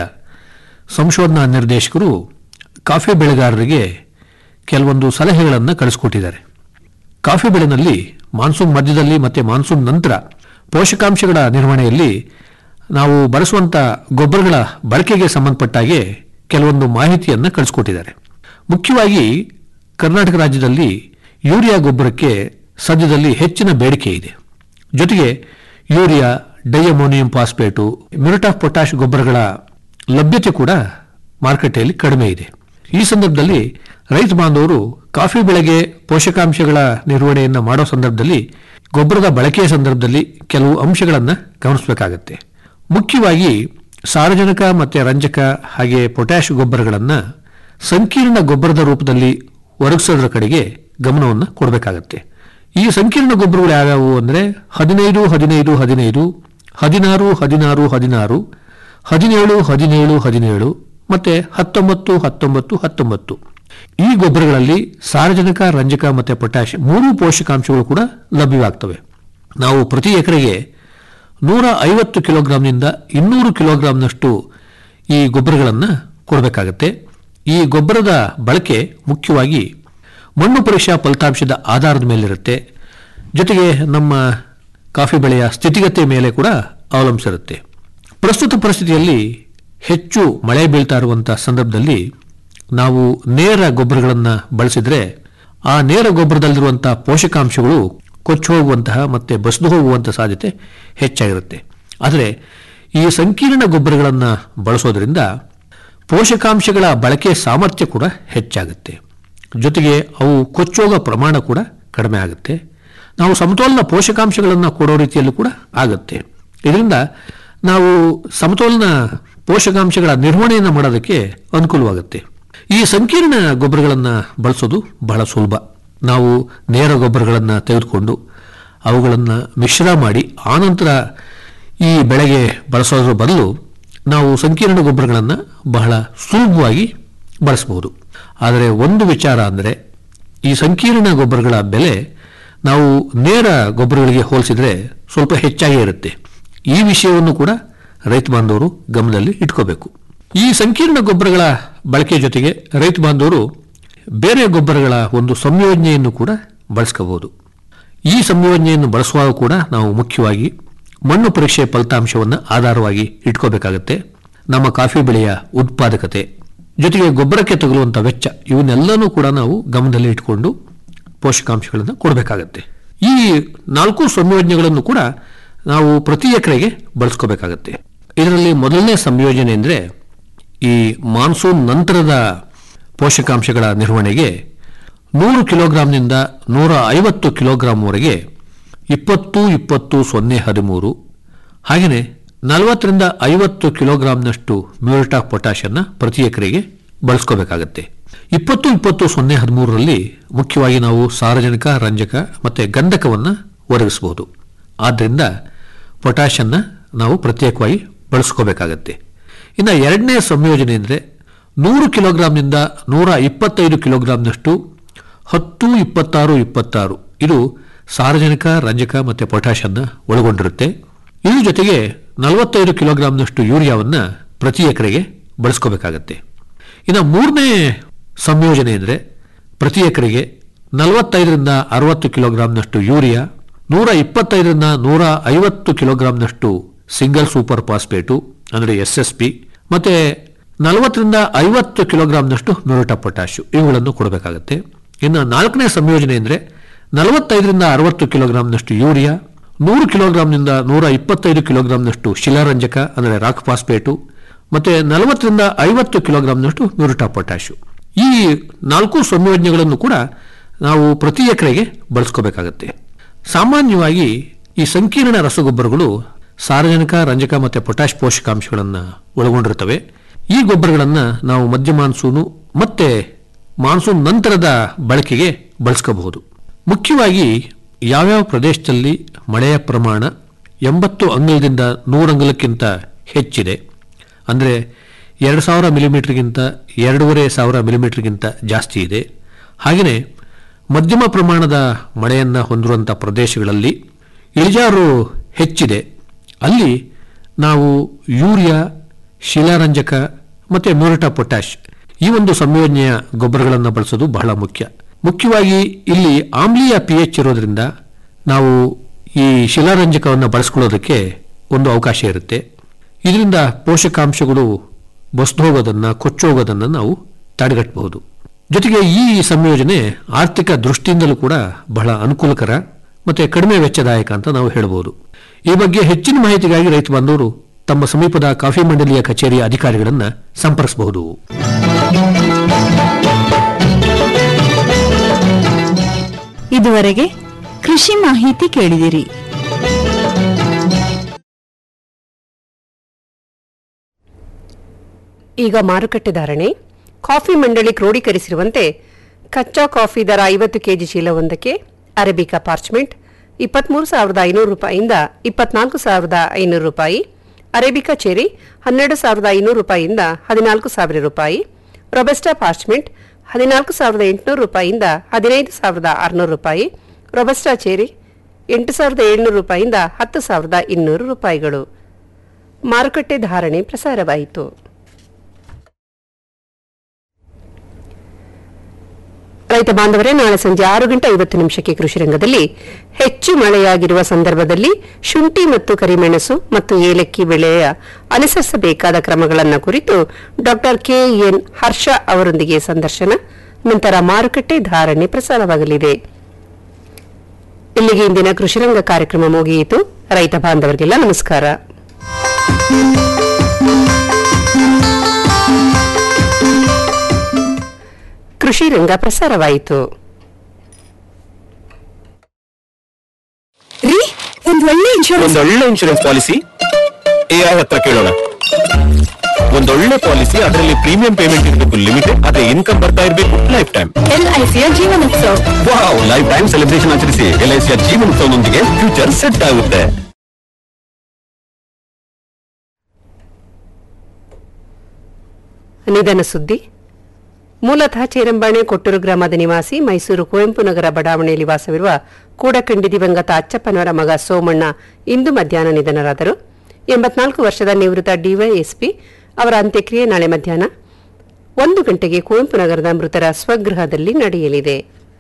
ಸಂಶೋಧನಾ ನಿರ್ದೇಶಕರು ಕಾಫಿ ಬೆಳೆಗಾರರಿಗೆ ಕೆಲವೊಂದು ಸಲಹೆಗಳನ್ನು ಕಳಿಸ್ಕೊಟ್ಟಿದ್ದಾರೆ ಕಾಫಿ ಬೆಳೆನಲ್ಲಿ ಮಾನ್ಸೂನ್ ಮಧ್ಯದಲ್ಲಿ ಮತ್ತು ಮಾನ್ಸೂನ್ ನಂತರ ಪೋಷಕಾಂಶಗಳ ನಿರ್ವಹಣೆಯಲ್ಲಿ ನಾವು ಬಳಸುವಂಥ ಗೊಬ್ಬರಗಳ ಬಳಕೆಗೆ ಸಂಬಂಧಪಟ್ಟ ಹಾಗೆ ಕೆಲವೊಂದು ಮಾಹಿತಿಯನ್ನು ಕಳಿಸ್ಕೊಟ್ಟಿದ್ದಾರೆ ಮುಖ್ಯವಾಗಿ ಕರ್ನಾಟಕ ರಾಜ್ಯದಲ್ಲಿ ಯೂರಿಯಾ ಗೊಬ್ಬರಕ್ಕೆ ಸದ್ಯದಲ್ಲಿ ಹೆಚ್ಚಿನ ಬೇಡಿಕೆ ಇದೆ ಜೊತೆಗೆ urea diammonium phosphate muriate of potash ಗೊಬ್ಬರಗಳ ಲಭ್ಯತೆ ಕೂಡ ಮಾರುಕಟ್ಟೆಯಲ್ಲಿ ಕಡಿಮೆ ಇದೆ ಈ ಸಂದರ್ಭದಲ್ಲಿ ರೈತ ಬಾಂಧವರು ಕಾಫಿ ಬೆಳೆಗೆ ಪೋಷಕಾಂಶಗಳ ನಿರ್ವಹಣೆಯನ್ನು ಮಾಡೋ ಸಂದರ್ಭದಲ್ಲಿ ಗೊಬ್ಬರದ ಬಳಕೆಯ ಸಂದರ್ಭದಲ್ಲಿ ಕೆಲವು ಅಂಶಗಳನ್ನು ಗಮನಿಸಬೇಕಾಗತ್ತೆ ಮುಖ್ಯವಾಗಿ ಸಾರಜನಕ ಮತ್ತು ರಂಜಕ ಹಾಗೆ ಪೊಟ್ಯಾಶ್ ಗೊಬ್ಬರಗಳನ್ನು ಸಂಕೀರ್ಣ ಗೊಬ್ಬರದ ರೂಪದಲ್ಲಿ ಒದಗಿಸೋದ್ರ ಕಡೆಗೆ ಗಮನವನ್ನು ಕೊಡಬೇಕಾಗತ್ತೆ ಈ ಸಂಕೀರ್ಣ ಗೊಬ್ಬರಗಳು ಯಾವ್ಯಾವು ಅಂದರೆ ಹದಿನೈದು ಹದಿನೈದು ಹದಿನೈದು ಹದಿನಾರು ಹದಿನಾರು ಹದಿನಾರು ಹದಿನೇಳು ಹದಿನೇಳು ಹದಿನೇಳು ಮತ್ತೆ ಹತ್ತೊಂಬತ್ತು ಹತ್ತೊಂಬತ್ತು ಹತ್ತೊಂಬತ್ತು ಈ ಗೊಬ್ಬರಗಳಲ್ಲಿ ಸಾರಜನಕ ರಂಜಕ ಮತ್ತು ಪೊಟ್ಯಾಶ್ ಮೂರು ಪೋಷಕಾಂಶಗಳು ಕೂಡ ಲಭ್ಯವಾಗ್ತವೆ ನಾವು ಪ್ರತಿ ಎಕರೆಗೆ ನೂರ ಐವತ್ತು ಕಿಲೋಗ್ರಾಂನಿಂದ ಇನ್ನೂರು ಕಿಲೋಗ್ರಾಂನಷ್ಟು ಈ ಗೊಬ್ಬರಗಳನ್ನು ಕೊಡಬೇಕಾಗತ್ತೆ ಈ ಗೊಬ್ಬರದ ಬಳಕೆ ಮುಖ್ಯವಾಗಿ ಮಣ್ಣು ಪರೀಕ್ಷಾ ಫಲಿತಾಂಶದ ಆಧಾರದ ಮೇಲಿರುತ್ತೆ ಜೊತೆಗೆ ನಮ್ಮ ಕಾಫಿ ಬೆಳೆಯ ಸ್ಥಿತಿಗತಿ ಮೇಲೆ ಕೂಡ ಅವಲಂಬಿಸಿರುತ್ತೆ ಪ್ರಸ್ತುತ ಪರಿಸ್ಥಿತಿಯಲ್ಲಿ ಹೆಚ್ಚು ಮಳೆ ಬೀಳ್ತಾ ಇರುವಂಥ ಸಂದರ್ಭದಲ್ಲಿ ನಾವು ನೇರ ಗೊಬ್ಬರಗಳನ್ನು ಬಳಸಿದರೆ ಆ ನೇರ ಗೊಬ್ಬರದಲ್ಲಿರುವಂಥ ಪೋಷಕಾಂಶಗಳು ಕೊಚ್ಚಿ ಹೋಗುವಂತಹ ಮತ್ತು ಬಸಿದು ಹೋಗುವಂಥ ಸಾಧ್ಯತೆ ಹೆಚ್ಚಾಗಿರುತ್ತೆ ಆದರೆ ಈ ಸಂಕೀರ್ಣ ಗೊಬ್ಬರಗಳನ್ನು ಬಳಸೋದ್ರಿಂದ ಪೋಷಕಾಂಶಗಳ ಬಳಕೆ ಸಾಮರ್ಥ್ಯ ಕೂಡ ಹೆಚ್ಚಾಗುತ್ತೆ ಜೊತೆಗೆ ಅವು ಕೊಚ್ಚೋಗೋ ಪ್ರಮಾಣ ಕೂಡ ಕಡಿಮೆ ಆಗುತ್ತೆ ನಾವು ಸಮತೋಲನ ಪೋಷಕಾಂಶಗಳನ್ನು ಕೊಡೋ ರೀತಿಯಲ್ಲೂ ಕೂಡ ಆಗುತ್ತೆ ಇದರಿಂದ ನಾವು ಸಮತೋಲನ ಪೋಷಕಾಂಶಗಳ ನಿರ್ವಹಣೆಯನ್ನು ಮಾಡೋದಕ್ಕೆ ಅನುಕೂಲವಾಗುತ್ತೆ ಈ ಸಂಕೀರ್ಣ ಗೊಬ್ಬರಗಳನ್ನು ಬಳಸೋದು ಬಹಳ ಸುಲಭ ನಾವು ನೇರ ಗೊಬ್ಬರಗಳನ್ನು ತೆಗೆದುಕೊಂಡು ಅವುಗಳನ್ನು ಮಿಶ್ರ ಮಾಡಿ ಆನಂತರ ಈ ಬೆಳೆಗೆ ಬಳಸೋದ್ರ ಬದಲು ನಾವು ಸಂಕೀರ್ಣ ಗೊಬ್ಬರಗಳನ್ನು ಬಹಳ ಸುಲಭವಾಗಿ ಬಳಸಬಹುದು ಆದರೆ ಒಂದು ವಿಚಾರ ಅಂದರೆ ಈ ಸಂಕೀರ್ಣ ಗೊಬ್ಬರಗಳ ಬೆಲೆ ನಾವು ನೇರ ಗೊಬ್ಬರಗಳಿಗೆ ಹೋಲಿಸಿದರೆ ಸ್ವಲ್ಪ ಹೆಚ್ಚಾಗೇ ಇರುತ್ತೆ ಈ ವಿಷಯವನ್ನು ಕೂಡ ರೈತ ಬಾಂಧವರು ಗಮನದಲ್ಲಿ ಇಟ್ಕೋಬೇಕು ಈ ಸಂಕೀರ್ಣ ಗೊಬ್ಬರಗಳ ಬಳಕೆ ಜೊತೆಗೆ ರೈತ ಬಾಂಧವರು ಬೇರೆ ಗೊಬ್ಬರಗಳ ಒಂದು ಸಂಯೋಜನೆಯನ್ನು ಕೂಡ ಬಳಸ್ಕೋಬಹುದು ಈ ಸಂಯೋಜನೆಯನ್ನು ಬಳಸುವಾಗ ಕೂಡ ನಾವು ಮುಖ್ಯವಾಗಿ ಮಣ್ಣು ಪರೀಕ್ಷೆ ಫಲಿತಾಂಶವನ್ನು ಆಧಾರವಾಗಿ ಇಟ್ಕೋಬೇಕಾಗತ್ತೆ ನಮ್ಮ ಕಾಫಿ ಬೆಳೆಯ ಉತ್ಪಾದಕತೆ ಜೊತೆಗೆ ಗೊಬ್ಬರಕ್ಕೆ ತಗುಲುವಂಥ ವೆಚ್ಚ ಇವನ್ನೆಲ್ಲನೂ ಕೂಡ ನಾವು ಗಮನದಲ್ಲಿ ಇಟ್ಕೊಂಡು ಪೋಷಕಾಂಶಗಳನ್ನು ಕೊಡಬೇಕಾಗತ್ತೆ ಈ ನಾಲ್ಕು ಸಂಯೋಜನೆಗಳನ್ನು ಕೂಡ ನಾವು ಪ್ರತಿ ಎಕರೆಗೆ ಬಳಸ್ಕೋಬೇಕಾಗತ್ತೆ ಇದರಲ್ಲಿ ಮೊದಲನೇ ಸಂಯೋಜನೆ ಅಂದರೆ ಈ ಮಾನ್ಸೂನ್ ನಂತರದ ಪೋಷಕಾಂಶಗಳ ನಿರ್ವಹಣೆಗೆ ನೂರು ಕಿಲೋಗ್ರಾಂನಿಂದ ನೂರ ಐವತ್ತು ಕಿಲೋಗ್ರಾಂವರೆಗೆ ಇಪ್ಪತ್ತು ಇಪ್ಪತ್ತು ಸೊನ್ನೆ ಹದಿಮೂರು ಹಾಗೆಯೇ ನಲವತ್ತರಿಂದ ಐವತ್ತು ಕಿಲೋಗ್ರಾಂನಷ್ಟು ಮ್ಯೂರಿಟ್ ಆಫ್ ಪೊಟ್ಯಾಷನ್ನು ಪ್ರತಿ ಎಕರೆಗೆ ಬಳಸ್ಕೋಬೇಕಾಗತ್ತೆ ಇಪ್ಪತ್ತು ಇಪ್ಪತ್ತು ಸೊನ್ನೆ ಹದಿಮೂರರಲ್ಲಿ ಮುಖ್ಯವಾಗಿ ನಾವು ಸಾರಜನಕ ರಂಜಕ ಮತ್ತು ಗಂಧಕವನ್ನು ಒದಗಿಸಬಹುದು ಆದ್ದರಿಂದ ಪೊಟ್ಯಾಷನ್ನು ನಾವು ಪ್ರತ್ಯೇಕವಾಗಿ ಬಳಸ್ಕೋಬೇಕಾಗತ್ತೆ ಇನ್ನು ಎರಡನೇ ಸಂಯೋಜನೆ ಅಂದರೆ ನೂರು ಕಿಲೋಗ್ರಾಂನಿಂದ ನೂರ ಇಪ್ಪತ್ತೈದು ಕಿಲೋಗ್ರಾಂನಷ್ಟು ಹತ್ತು ಇಪ್ಪತ್ತಾರು ಇಪ್ಪತ್ತಾರು ಇದು ಸಾರಜನಕ ರಂಜಕ ಮತ್ತು ಪೊಟ್ಯಾಷನ್ನು ಒಳಗೊಂಡಿರುತ್ತೆ ಇದ್ರ ಜೊತೆಗೆ ನಲವತ್ತೈದು ಕಿಲೋಗ್ರಾಂನಷ್ಟು ಯೂರಿಯಾವನ್ನು ಪ್ರತಿ ಎಕರೆಗೆ ಬಳಸ್ಕೋಬೇಕಾಗತ್ತೆ ಇನ್ನು ಮೂರನೇ ಸಂಯೋಜನೆ ಅಂದರೆ ಪ್ರತಿ ಎಕರೆಗೆ ನಲವತ್ತೈದರಿಂದ ಅರವತ್ತು ಕಿಲೋಗ್ರಾಂನಷ್ಟು ಯೂರಿಯಾ ನೂರ ಇಪ್ಪತ್ತೈದರಿಂದ ನೂರ ಐವತ್ತು ಕಿಲೋಗ್ರಾಂನಷ್ಟು ಸಿಂಗಲ್ ಸೂಪರ್ ಫಾಸ್ಫೇಟು ಅಂದರೆ ಎಸ್ ಎಸ್ ಪಿ ಮತ್ತು ನಲವತ್ತರಿಂದ ಐವತ್ತು ಕಿಲೋಗ್ರಾಂನಷ್ಟು ಮ್ಯೂರಿಟಾ ಪೊಟ್ಯಾಶು ಇವುಗಳನ್ನು ಕೊಡಬೇಕಾಗತ್ತೆ ಇನ್ನು ನಾಲ್ಕನೇ ಸಂಯೋಜನೆ ಅಂದರೆ ನಲವತ್ತೈದರಿಂದ ಅರವತ್ತು ಕಿಲೋಗ್ರಾಂನಷ್ಟು ಯೂರಿಯಾ ನೂರು ಕಿಲೋಗ್ರಾಂನಿಂದ ನೂರ ಇಪ್ಪತ್ತೈದು ಕಿಲೋಗ್ರಾಂನಷ್ಟು ಶಿಲಾರಂಜಕ ಅಂದರೆ ರಾಕ್ ಫಾಸ್ಫೇಟು ಮತ್ತೆ ನಲವತ್ತರಿಂದ ಐವತ್ತು ಕಿಲೋಗ್ರಾಂನಷ್ಟು ಮ್ಯೂರಿಟಾ ಪೊಟ್ಯಾಶು ಈ ನಾಲ್ಕು ಸಂಯೋಜನೆಗಳನ್ನು ಕೂಡ ನಾವು ಪ್ರತಿ ಎಕರೆಗೆ ಬಳಸ್ಕೋಬೇಕಾಗತ್ತೆ ಸಾಮಾನ್ಯವಾಗಿ ಈ ಸಂಕೀರ್ಣ ರಸಗೊಬ್ಬರಗಳು ಸಾರಜನಕ ರಂಜಕ ಮತ್ತು ಪೊಟ್ಯಾಶ್ ಪೋಷಕಾಂಶಗಳನ್ನು ಒಳಗೊಂಡಿರ್ತವೆ ಈ ಗೊಬ್ಬರಗಳನ್ನು ನಾವು ಮಧ್ಯ ಮಾನ್ಸೂನು ಮತ್ತೆ ಮಾನ್ಸೂನ್ ನಂತರದ ಬಳಕೆಗೆ ಬಳಸ್ಕೋಬಹುದು ಮುಖ್ಯವಾಗಿ ಯಾವ್ಯಾವ ಪ್ರದೇಶದಲ್ಲಿ ಮಳೆಯ ಪ್ರಮಾಣ ಎಂಬತ್ತು ಅಂಗಲದಿಂದ ನೂರು ಅಂಗಲಕ್ಕಿಂತ ಹೆಚ್ಚಿದೆ ಅಂದರೆ ಎರಡು ಸಾವಿರ ಮಿಲಿಮೀಟರ್ಗಿಂತ ಎರಡೂವರೆ ಸಾವಿರ ಮಿಲಿಮೀಟರ್ಗಿಂತ ಜಾಸ್ತಿ ಇದೆ ಹಾಗೆಯೇ ಮಧ್ಯಮ ಪ್ರಮಾಣದ ಮಳೆಯನ್ನು ಹೊಂದಿರುವಂಥ ಪ್ರದೇಶಗಳಲ್ಲಿ ಇಳಿಜಾರು ಹೆಚ್ಚಿದೆ ಅಲ್ಲಿ ನಾವು ಯೂರಿಯಾ ಶಿಲಾರಂಜಕ ಮತ್ತು ಮ್ಯೂರಿಟಾ ಪೊಟ್ಯಾಶ್ ಈ ಒಂದು ಸಂಯೋಜನೆಯ ಗೊಬ್ಬರಗಳನ್ನು ಬಳಸೋದು ಬಹಳ ಮುಖ್ಯ ಮುಖ್ಯವಾಗಿ ಇಲ್ಲಿ ಆಮ್ಲೀಯ ಪಿ ಎಚ್ ಇರೋದ್ರಿಂದ ನಾವು ಈ ಶಿಲಾರಂಜಕವನ್ನು ಬಳಸ್ಕೊಳ್ಳೋದಕ್ಕೆ ಒಂದು ಅವಕಾಶ ಇರುತ್ತೆ ಇದರಿಂದ ಪೋಷಕಾಂಶಗಳು ಬಸ್ದು ಹೋಗೋದನ್ನು ಕೊಚ್ಚೋಗೋದನ್ನು ನಾವು ತಡೆಗಟ್ಟಬಹುದು ಜೊತೆಗೆ ಈ ಸಂಯೋಜನೆ ಆರ್ಥಿಕ ದೃಷ್ಟಿಯಿಂದಲೂ ಕೂಡ ಬಹಳ ಅನುಕೂಲಕರ ಮತ್ತೆ ಕಡಿಮೆ ವೆಚ್ಚದಾಯಕ ಅಂತ ನಾವು ಹೇಳಬಹುದು ಈ ಬಗ್ಗೆ ಹೆಚ್ಚಿನ ಮಾಹಿತಿಗಾಗಿ ರೈತ ಬಾಂಧವರು ತಮ್ಮ ಸಮೀಪದ ಕಾಫಿ ಮಂಡಳಿಯ ಕಚೇರಿಯ ಅಧಿಕಾರಿಗಳನ್ನು ಸಂಪರ್ಕಿಸಬಹುದು ಇದುವರೆಗೆ ಕೃಷಿ ಮಾಹಿತಿ ಕೇಳಿದಿರಿ ಈಗ ಮಾರುಕಟ್ಟೆ ಧಾರಣೆ ಕಾಫಿ ಮಂಡಳಿ ಕ್ರೋಢೀಕರಿಸಿರುವಂತೆ ಕಚ್ಚಾ ಕಾಫಿ ದರ ಐವತ್ತು ಕೆಜಿ ಚೀಲವೊಂದಕ್ಕೆ ಅರೇಬಿಕಾ ಪಾರ್ಚ್ಮೆಂಟ್ ಇಪ್ಪತ್ಮೂರು ಸಾವಿರದ ಐನೂರು ರೂಪಾಯಿಯಿಂದ ಇಪ್ಪತ್ನಾಲ್ಕು ಸಾವಿರದ ಐನೂರು ರೂಪಾಯಿ ಅರೇಬಿಕಾ ಚೆರಿ ಹನ್ನೆರಡು ಸಾವಿರದ ಐನೂರು ರೂಪಾಯಿಯಿಂದ ಹದಿನಾಲ್ಕು ಸಾವಿರ ರೂಪಾಯಿ ರೊಬೆಸ್ಟಾ ಪಾರ್ಚ್ಮೆಂಟ್ ಹದಿನಾಲ್ಕು ಸಾವಿರದ ಎಂಟುನೂರು ರೂಪಾಯಿಯಿಂದ ಹದಿನೈದು ಸಾವಿರದ ಆರುನೂರು ರೂಪಾಯಿ ರೊಬೆಸ್ಟಾ ಚೆರಿ ಎಂಟು ಸಾವಿರದ ಏಳ್ನೂರು ರೂಪಾಯಿಯಿಂದ ಹತ್ತು ಸಾವಿರದ ಇನ್ನೂರು ರೂಪಾಯಿಗಳು ಮಾರುಕಟ್ಟೆ ಧಾರಣೆ ಪ್ರಸಾರವಾಯಿತು ರೈತ ಬಾಂಧವರೇ ನಾಳೆ ಸಂಜೆ ಆರು ಗಂಟೆ ಐವತ್ತು ನಿಮಿಷಕ್ಕೆ ಕೃಷಿ ರಂಗದಲ್ಲಿ ಹೆಚ್ಚು ಮಳೆಯಾಗಿರುವ ಸಂದರ್ಭದಲ್ಲಿ ಶುಂಠಿ ಮತ್ತು ಕರಿಮೆಣಸು ಮತ್ತು ಏಲಕ್ಕಿ ಬೆಳೆಯ ಅನುಸರಿಸಬೇಕಾದ ಕ್ರಮಗಳನ್ನು ಕುರಿತು ಡಾಕ್ಟರ್ ಕೆಎನ್ ಹರ್ಷ ಅವರೊಂದಿಗೆ ಸಂದರ್ಶನ ನಂತರ ಮಾರುಕಟ್ಟೆ ಧಾರಣೆ ಪ್ರಸಾರವಾಗಲಿದೆ ಇಲ್ಲಿಗೆ ಇಂದಿನ ಕೃಷಿರಂಗ ಕಾರ್ಯಕ್ರಮ ಮುಗಿಯಿತು ರೈತ ಬಾಂಧವರಿಗೆಲ್ಲ ನಮಸ್ಕಾರ ಕೃಷಿ ರಂಗ ಪ್ರಸಾರವಾಯಿತು ರೀ ಒಂದ್ ಒಳ್ಳೆ ಇನ್ಶೂರೆನ್ಸ್ ಒಂದೊಳ್ಳೆ ಇನ್ಶೂರೆನ್ಸ್ ಪಾಲಿಸಿ ಎಐ ಹತ್ರ ಕೇಳೋಣ ಒಂದೊಳ್ಳೆ ಪಾಲಿಸಿ ಅದರಲ್ಲಿ ಪ್ರೀಮಿಯಂ ಪೇಮೆಂಟ್ ಇರಬೇಕು ಲಿಮಿಟೆಡ್ ಅದೇ ಇನ್ಕಮ್ ಬರ್ತಾ ಇರಬೇಕು ಲೈಫ್ ಟೈಮ್ ಎಲ್ಐಸಿಯ ಜೀವನೋತ್ಸವ ವಾವ್ ಲೈಫ್ ಟೈಮ್ ಸೆಲೆಬ್ರೇಷನ್ ಆಚರಿಸಿ ಎಲ್ಐಸಿಯ ಜೀವನೋತ್ಸವದೊಂದಿಗೆ ಫ್ಯೂಚರ್ ಸೆಟ್ ಆಗುತ್ತೆ ನಿಧನ ಸುದ್ದಿ ಮೂಲತಃ ಚೇರಂಬಾಣೆ ಕೊಟ್ಟೂರು ಗ್ರಾಮದ ನಿವಾಸಿ ಮೈಸೂರು ಕುವೆಂಪು ನಗರ ಬಡಾವಣೆಯಲ್ಲಿ ವಾಸವಿರುವ ಕೂಡಕಂಡಿ ದಿವಂಗತ ಅಚ್ಚಪ್ಪನವರ ಮಗ ಸೋಮಣ್ಣ ಇಂದು ಮಧ್ಯಾಹ್ನ ನಿಧನರಾದರು ಎಂಬತ್ನಾಲ್ಕು ವರ್ಷದ ನಿವೃತ್ತ ಡಿವೈಎಸ್ಪಿ ಅವರ ಅಂತ್ಯಕ್ರಿಯೆ ನಾಳೆ ಮಧ್ಯಾಹ್ನ ಒಂದು ಗಂಟೆಗೆ ಕುವೆಂಪು ನಗರದ ಮೃತರ ಸ್ವಗೃಹದಲ್ಲಿ ನಡೆಯಲಿದೆ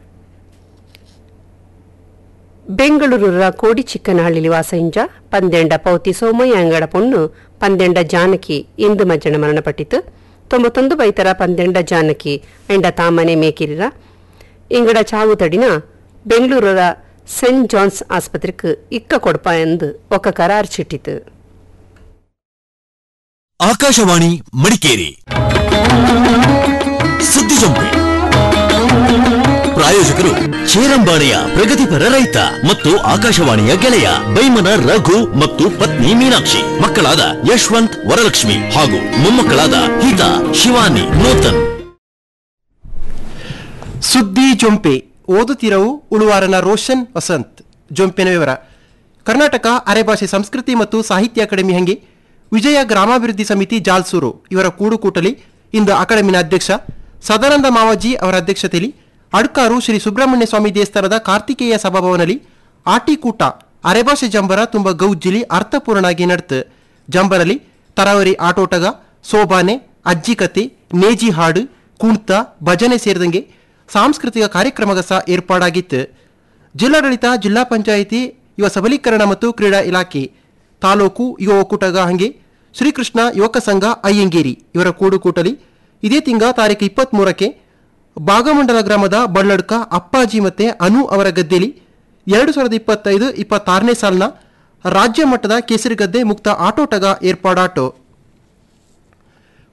ಬೆಂಗಳೂರ ಕೋಡಿ ಚಿಕ್ಕನಹಳ್ಳಿ ವಾಸಂಜ ಪಂದೆಂಡ ಪೌತಿ ಸೋಮಯ್ಯ ಅಂಗಡ ಪೊಣ್ಣು ಪಂದೆಂಡ ಜಾನಕಿ ಇಂದು ಮಜ್ಜನ ಮರಣಪಟ್ಟಿತು ತೊಂಬತ್ತೊಂದು ಬೈತರ ಪಂದೆಂಡ ಜಾನಕಿ ಎಂಡ ತಾಮನೆ ಮೇಕಿರಿರ ಇಂಗಡ ಚಾವು ತಡಿನ ಬೆಂಗಳೂರ ಸೆಂಟ್ ಜಾನ್ಸ್ ಆಸ್ಪತ್ರೆಗೆ ಇಕ್ಕ ಕೊಡಪ ಎಂದು ಒಕ್ಕ ಕರಾರ್ ಚಿಟ್ಟಿತು ಆಕಾಶವಾಣಿ ಮಡಿಕೇರಿ ಸುದ್ದಿ ಜಂಪೆ ಪ್ರಾಯೋಜಕರು ಚೇರಂಬಾಣೆಯ ಪ್ರಗತಿಪರ ರೈತ ಮತ್ತು ಆಕಾಶವಾಣಿಯ ಗೆಳೆಯ ಬೈಮನ ರಘು ಮತ್ತು ಪತ್ನಿ ಮೀನಾಕ್ಷಿ ಮಕ್ಕಳಾದ ಯಶವಂತ್ ವರಲಕ್ಷ್ಮಿ ಹಾಗೂ ಮೊಮ್ಮಕ್ಕಳಾದ ಹಿತಾ ಶಿವಾನಿ ನೂತನ್ ಸುದ್ದಿ ಜೊಂಪೆ ಓದುತ್ತಿರವು ಉಳುವಾರನ ರೋಷನ್ ವಸಂತ್ ಜೊಂಪಿನ ವಿವರ ಕರ್ನಾಟಕ ಅರೆಭಾಷೆ ಸಂಸ್ಕೃತಿ ಮತ್ತು ಸಾಹಿತ್ಯ ಅಕಾಡೆಮಿ ಹಂಗೆ ವಿಜಯ ಗ್ರಾಮಾಭಿವೃದ್ಧಿ ಸಮಿತಿ ಜಾಲ್ಸೂರು ಇವರ ಕೂಡುಕೂಟಲಿ ಇಂದು ಅಕಾಡೆಮಿನ ಅಧ್ಯಕ್ಷ ಸದಾನಂದ ಮಾವಜಿ ಅವರ ಅಧ್ಯಕ್ಷತೆಯಲ್ಲಿ ಅಡ್ಕಾರು ಶ್ರೀ ಸುಬ್ರಹ್ಮಣ್ಯ ಸ್ವಾಮಿ ದೇವಸ್ಥಾನದ ಕಾರ್ತಿಕೇಯ ಸಭಾಭವನಲ್ಲಿ ಆಟಿಕೂಟ ಅರೆಭಾಷೆ ಜಂಬರ ತುಂಬ ಗೌಜ್ಜಿಲಿ ಅರ್ಥಪೂರ್ಣಾಗಿ ನಡೆತು ಜಂಬರಲ್ಲಿ ತರಾವರಿ ಆಟೋಟಗ ಸೋಬಾನೆ ಅಜ್ಜಿಕತೆ ನೇಜಿ ಹಾಡು ಕುಣ್ತ ಭಜನೆ ಸೇರಿದಂಗೆ ಸಾಂಸ್ಕೃತಿಕ ಕಾರ್ಯಕ್ರಮಗ ಸಹ ಏರ್ಪಾಡಾಗಿತ್ತು ಜಿಲ್ಲಾಡಳಿತ ಜಿಲ್ಲಾ ಪಂಚಾಯಿತಿ ಯುವ ಸಬಲೀಕರಣ ಮತ್ತು ಕ್ರೀಡಾ ಇಲಾಖೆ ತಾಲೂಕು ಯುವ ಒಕ್ಕೂಟಗ ಹಂಗೆ ಶ್ರೀಕೃಷ್ಣ ಯುವಕ ಸಂಘ ಅಯ್ಯಂಗೇರಿ ಇವರ ಕೂಡುಕೂಟಲಿ ಇದೇ ತಿಂಗ ತಾರೀಕು ಇಪ್ಪತ್ತ್ಮೂರಕ್ಕೆ ಭಾಗಮಂಡಲ ಗ್ರಾಮದ ಬಳ್ಳಡ್ಕ ಅಪ್ಪಾಜಿ ಮತ್ತೆ ಅನು ಅವರ ಗದ್ದೆಲಿ ಎರಡು ಸಾವಿರದ ಇಪ್ಪತ್ತೈದು ಇಪ್ಪತ್ತಾರನೇ ಸಾಲಿನ ರಾಜ್ಯ ಮಟ್ಟದ ಕೇಸರಿ ಗದ್ದೆ ಮುಕ್ತ ಆಟೋಟಗ ಏರ್ಪಾಡಾಟೋ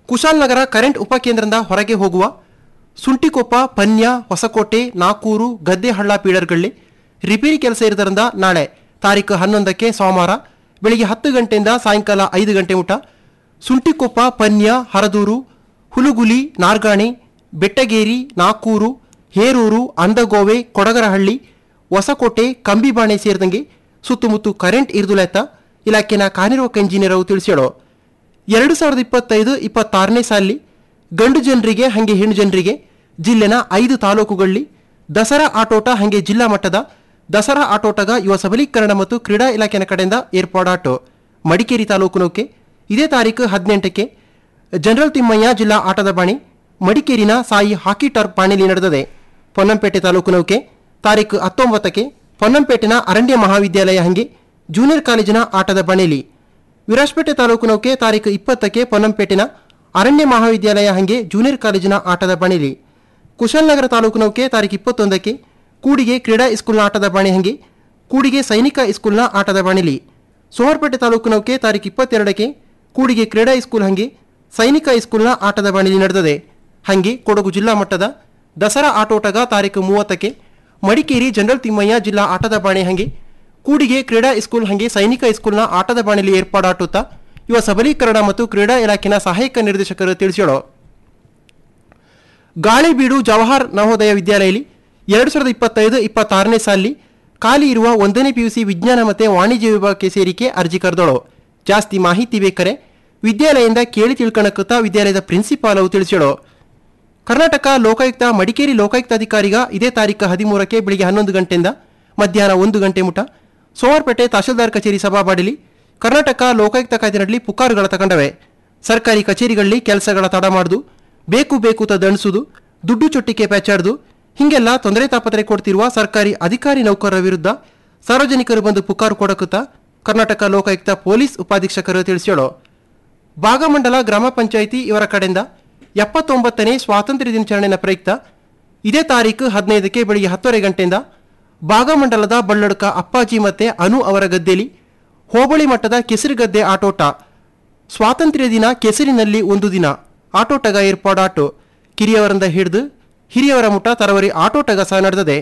ಕುಶಾಲನಗರ ಕರೆಂಟ್ ಉಪಕೇಂದ್ರದಿಂದ ಹೊರಗೆ ಹೋಗುವ ಸುಂಟಿಕೊಪ್ಪ ಪನ್ಯ ಹೊಸಕೋಟೆ ನಾಕೂರು ಗದ್ದೆಹಳ್ಳ ಪೀಡರ್ಗಳ್ಳಿ ರಿಪೇರಿ ಕೆಲಸ ಇರೋದ್ರಿಂದ ನಾಳೆ ತಾರೀಕು ಹನ್ನೊಂದಕ್ಕೆ ಸೋಮವಾರ ಬೆಳಿಗ್ಗೆ ಹತ್ತು ಗಂಟೆಯಿಂದ ಸಾಯಂಕಾಲ ಐದು ಗಂಟೆ ಮುಟ ಸುಂಟಿಕೊಪ್ಪ ಪನ್ಯ ಹರದೂರು ಹುಲುಗುಲಿ ನಾರ್ಗಾಣಿ ಬೆಟ್ಟಗೇರಿ ನಾಕೂರು ಹೇರೂರು ಅಂದಗೋವೆ ಕೊಡಗರಹಳ್ಳಿ ಹೊಸಕೋಟೆ ಕಂಬಿಬಾಣೆ ಸೇರಿದಂಗೆ ಸುತ್ತಮುತ್ತ ಕರೆಂಟ್ ಇರ್ದುಲೆತ್ತ ಇಲಾಖೆನ ಕಾರ್ಯನಿರ್ವಾಹಕ ಇಂಜಿನಿಯರ್ ಅವು ತಿಳಿಸ್ಯಾಳು ಎರಡು ಸಾವಿರದ ಇಪ್ಪತ್ತೈದು ಇಪ್ಪತ್ತಾರನೇ ಸಾಲಿ ಗಂಡು ಜನರಿಗೆ ಹಾಗೆ ಹೆಣ್ಣು ಜನರಿಗೆ ಜಿಲ್ಲೆನ ಐದು ತಾಲೂಕುಗಳಲ್ಲಿ ದಸರಾ ಆಟೋಟ ಹಾಗೆ ಜಿಲ್ಲಾ ಮಟ್ಟದ ದಸರಾ ಆಟೋಟಗ ಯುವ ಸಬಲೀಕರಣ ಮತ್ತು ಕ್ರೀಡಾ ಇಲಾಖೆನ ಕಡೆಯಿಂದ ಏರ್ಪಾಡಾಟೋ ಮಡಿಕೇರಿ ತಾಲೂಕು ನೌಕೆ ಇದೇ ತಾರೀಕು ಹದಿನೆಂಟಕ್ಕೆ ಜನರಲ್ ತಿಮ್ಮಯ್ಯ ಜಿಲ್ಲಾ ಆಟದ ಬಾಣಿ ಮಡಿಕೇರಿನ ಸಾಯಿ ಹಾಕಿ ಟರ್ಫ್ ಬಾಣಿಲಿ ನಡೆದಿದೆ ಪೊನ್ನಂಪೇಟೆ ತಾಲೂಕು ನೌಕೆ ತಾರೀಕು ಹತ್ತೊಂಬತ್ತಕ್ಕೆ ಪೊನ್ನಂಪೇಟೆನ ಅರಣ್ಯ ಮಹಾವಿದ್ಯಾಲಯ ಹಂಗೆ ಜೂನಿಯರ್ ಕಾಲೇಜಿನ ಆಟದ ಬಣೆಲಿ ವಿರಾಜಪೇಟೆ ತಾಲೂಕು ನೌಕೆ ತಾರೀಕು ಇಪ್ಪತ್ತಕ್ಕೆ ಪೊನ್ನಂಪೇಟೆನ ಅರಣ್ಯ ಮಹಾವಿದ್ಯಾಲಯ ಹಂಗೆ ಜೂನಿಯರ್ ಕಾಲೇಜಿನ ಆಟದ ಬಣಿಲಿ ಕುಶಾಲನಗರ ತಾಲೂಕು ನೌಕೆ ತಾರೀಕು ಇಪ್ಪತ್ತೊಂದಕ್ಕೆ ಕೂಡಿಗೆ ಕ್ರೀಡಾ ಇಸ್ಕೂಲ್ನ ಆಟದ ಬಾಣಿ ಹಂಗೆ ಕೂಡಿಗೆ ಸೈನಿಕ ಇಸ್ಕೂಲ್ನ ಆಟದ ಬಾಣಿಲಿ ಸೋಮವಾರಪೇಟೆ ತಾಲೂಕು ನೌಕೆ ತಾರೀಕು ಇಪ್ಪತ್ತೆರಡಕ್ಕೆ ಕೂಡಿಗೆ ಕ್ರೀಡಾ ಇಸ್ಕೂಲ್ ಹಂಗೆ ಸೈನಿಕ ಇಸ್ಕೂಲ್ನ ಆಟದ ಬಾಣಿಲಿ ನಡೆದಿದೆ ಹಂಗೆ ಕೊಡಗು ಜಿಲ್ಲಾ ಮಟ್ಟದ ದಸರಾ ಆಟೋಟಗ ತಾರೀಕು ಮೂವತ್ತಕ್ಕೆ ಮಡಿಕೇರಿ ಜನರಲ್ ತಿಮ್ಮಯ್ಯ ಜಿಲ್ಲಾ ಆಟದ ಬಾಣಿ ಹಂಗೆ ಕೂಡಿಗೆ ಕ್ರೀಡಾ ಇಸ್ಕೂಲ್ ಹಂಗೆ ಸೈನಿಕ ಇಸ್ಕೂಲ್ನ ಆಟದ ಬಾಣಿಲಿ ಏರ್ಪಾಡಾಟುತ್ತಾ ಯುವ ಸಬಲೀಕರಣ ಮತ್ತು ಕ್ರೀಡಾ ಇಲಾಖೆನ ಸಹಾಯಕ ನಿರ್ದೇಶಕರು ತಿಳಿಸ್ಯಾಳು ಗಾಳಿಬೀಡು ಜವಾಹರ್ ನವೋದಯ ವಿದ್ಯಾಲಯದಲ್ಲಿ ಎರಡು ಸಾವಿರದ ಇಪ್ಪತ್ತೈದು ಇಪ್ಪತ್ತಾರನೇ ಸಾಲಿ ಖಾಲಿ ಇರುವ ಒಂದನೇ ಪಿಯುಸಿ ವಿಜ್ಞಾನ ಮತ್ತು ವಾಣಿಜ್ಯ ವಿಭಾಗಕ್ಕೆ ಸೇರಿಕೆ ಅರ್ಜಿ ಕರೆದಳು ಜಾಸ್ತಿ ಮಾಹಿತಿ ಬೇಕಾರೆ ವಿದ್ಯಾಲಯದಿಂದ ಕೇಳಿ ತಿಳ್ಕಣಕ್ಕುತ್ತಾ ವಿದ್ಯಾಲಯದ ಪ್ರಿನ್ಸಿಪಾಲ್ ಅವು ತಿಳಿಸ್ಯಾಳು ಕರ್ನಾಟಕ ಲೋಕಾಯುಕ್ತ ಮಡಿಕೇರಿ ಲೋಕಾಯುಕ್ತ ಅಧಿಕಾರಿಗ ಇದೇ ತಾರೀಕು ಹದಿಮೂರಕ್ಕೆ ಬೆಳಿಗ್ಗೆ ಹನ್ನೊಂದು ಗಂಟೆಯಿಂದ ಮಧ್ಯಾಹ್ನ ಒಂದು ಗಂಟೆ ಮುಟ ಸೋಮವಾರಪೇಟೆ ತಹಶೀಲ್ದಾರ್ ಕಚೇರಿ ಸಭಾಬಾಡಿಲಿ ಕರ್ನಾಟಕ ಲೋಕಾಯುಕ್ತ ಕಾಯ್ದೆನಲ್ಲಿ ಪುಕಾರುಗಳ ತಗೊಂಡವೆ ಸರ್ಕಾರಿ ಕಚೇರಿಗಳಲ್ಲಿ ಕೆಲಸಗಳ ತಡ ಮಾಡುದು ಬೇಕು ಬೇಕು ತ ದಂಡಿಸುದು ದುಡ್ಡು ಚೊಟ್ಟಿಗೆ ಪ್ಯಾಚಾಡ್ದು ಹಿಂಗೆಲ್ಲ ತೊಂದರೆ ತಾಪತ್ರೆ ಕೊಡ್ತಿರುವ ಸರ್ಕಾರಿ ಅಧಿಕಾರಿ ನೌಕರರ ವಿರುದ್ಧ ಸಾರ್ವಜನಿಕರು ಬಂದು ಪುಕಾರು ಕೊಡಕುತ್ತಾ ಕರ್ನಾಟಕ ಲೋಕಾಯುಕ್ತ ಪೊಲೀಸ್ ಉಪಾಧೀಕ್ಷಕರು ತಿಳಿಸ್ಯಾಳು ಭಾಗಮಂಡಲ ಗ್ರಾಮ ಪಂಚಾಯಿತಿ ಇವರ ಕಡೆಯಿಂದ ಎಪ್ಪತ್ತೊಂಬತ್ತನೇ ಸ್ವಾತಂತ್ರ್ಯ ದಿನಾಚರಣೆಯ ಪ್ರಯುಕ್ತ ಇದೇ ತಾರೀಕು ಹದಿನೈದಕ್ಕೆ ಬೆಳಿಗ್ಗೆ ಹತ್ತುವರೆ ಗಂಟೆಯಿಂದ ಭಾಗಮಂಡಲದ ಬಳ್ಳಡ್ಕ ಅಪ್ಪಾಜಿ ಮತ್ತೆ ಅನು ಅವರ ಗದ್ದೆಯಲ್ಲಿ ಹೋಬಳಿ ಮಟ್ಟದ ಕೆಸರು ಗದ್ದೆ ಆಟೋಟ ಸ್ವಾತಂತ್ರ್ಯ ದಿನ ಕೆಸರಿನಲ್ಲಿ ಒಂದು ದಿನ ಆಟೋಟಗ ಏರ್ಪಾಡಾಟೋ ಕಿರಿಯವರಿಂದ ಹಿಡಿದು ಹಿರಿಯವರ ಮುಟ ತರವರಿ ಆಟೋಟಗ ಸಹ ನಡೆದಿದೆ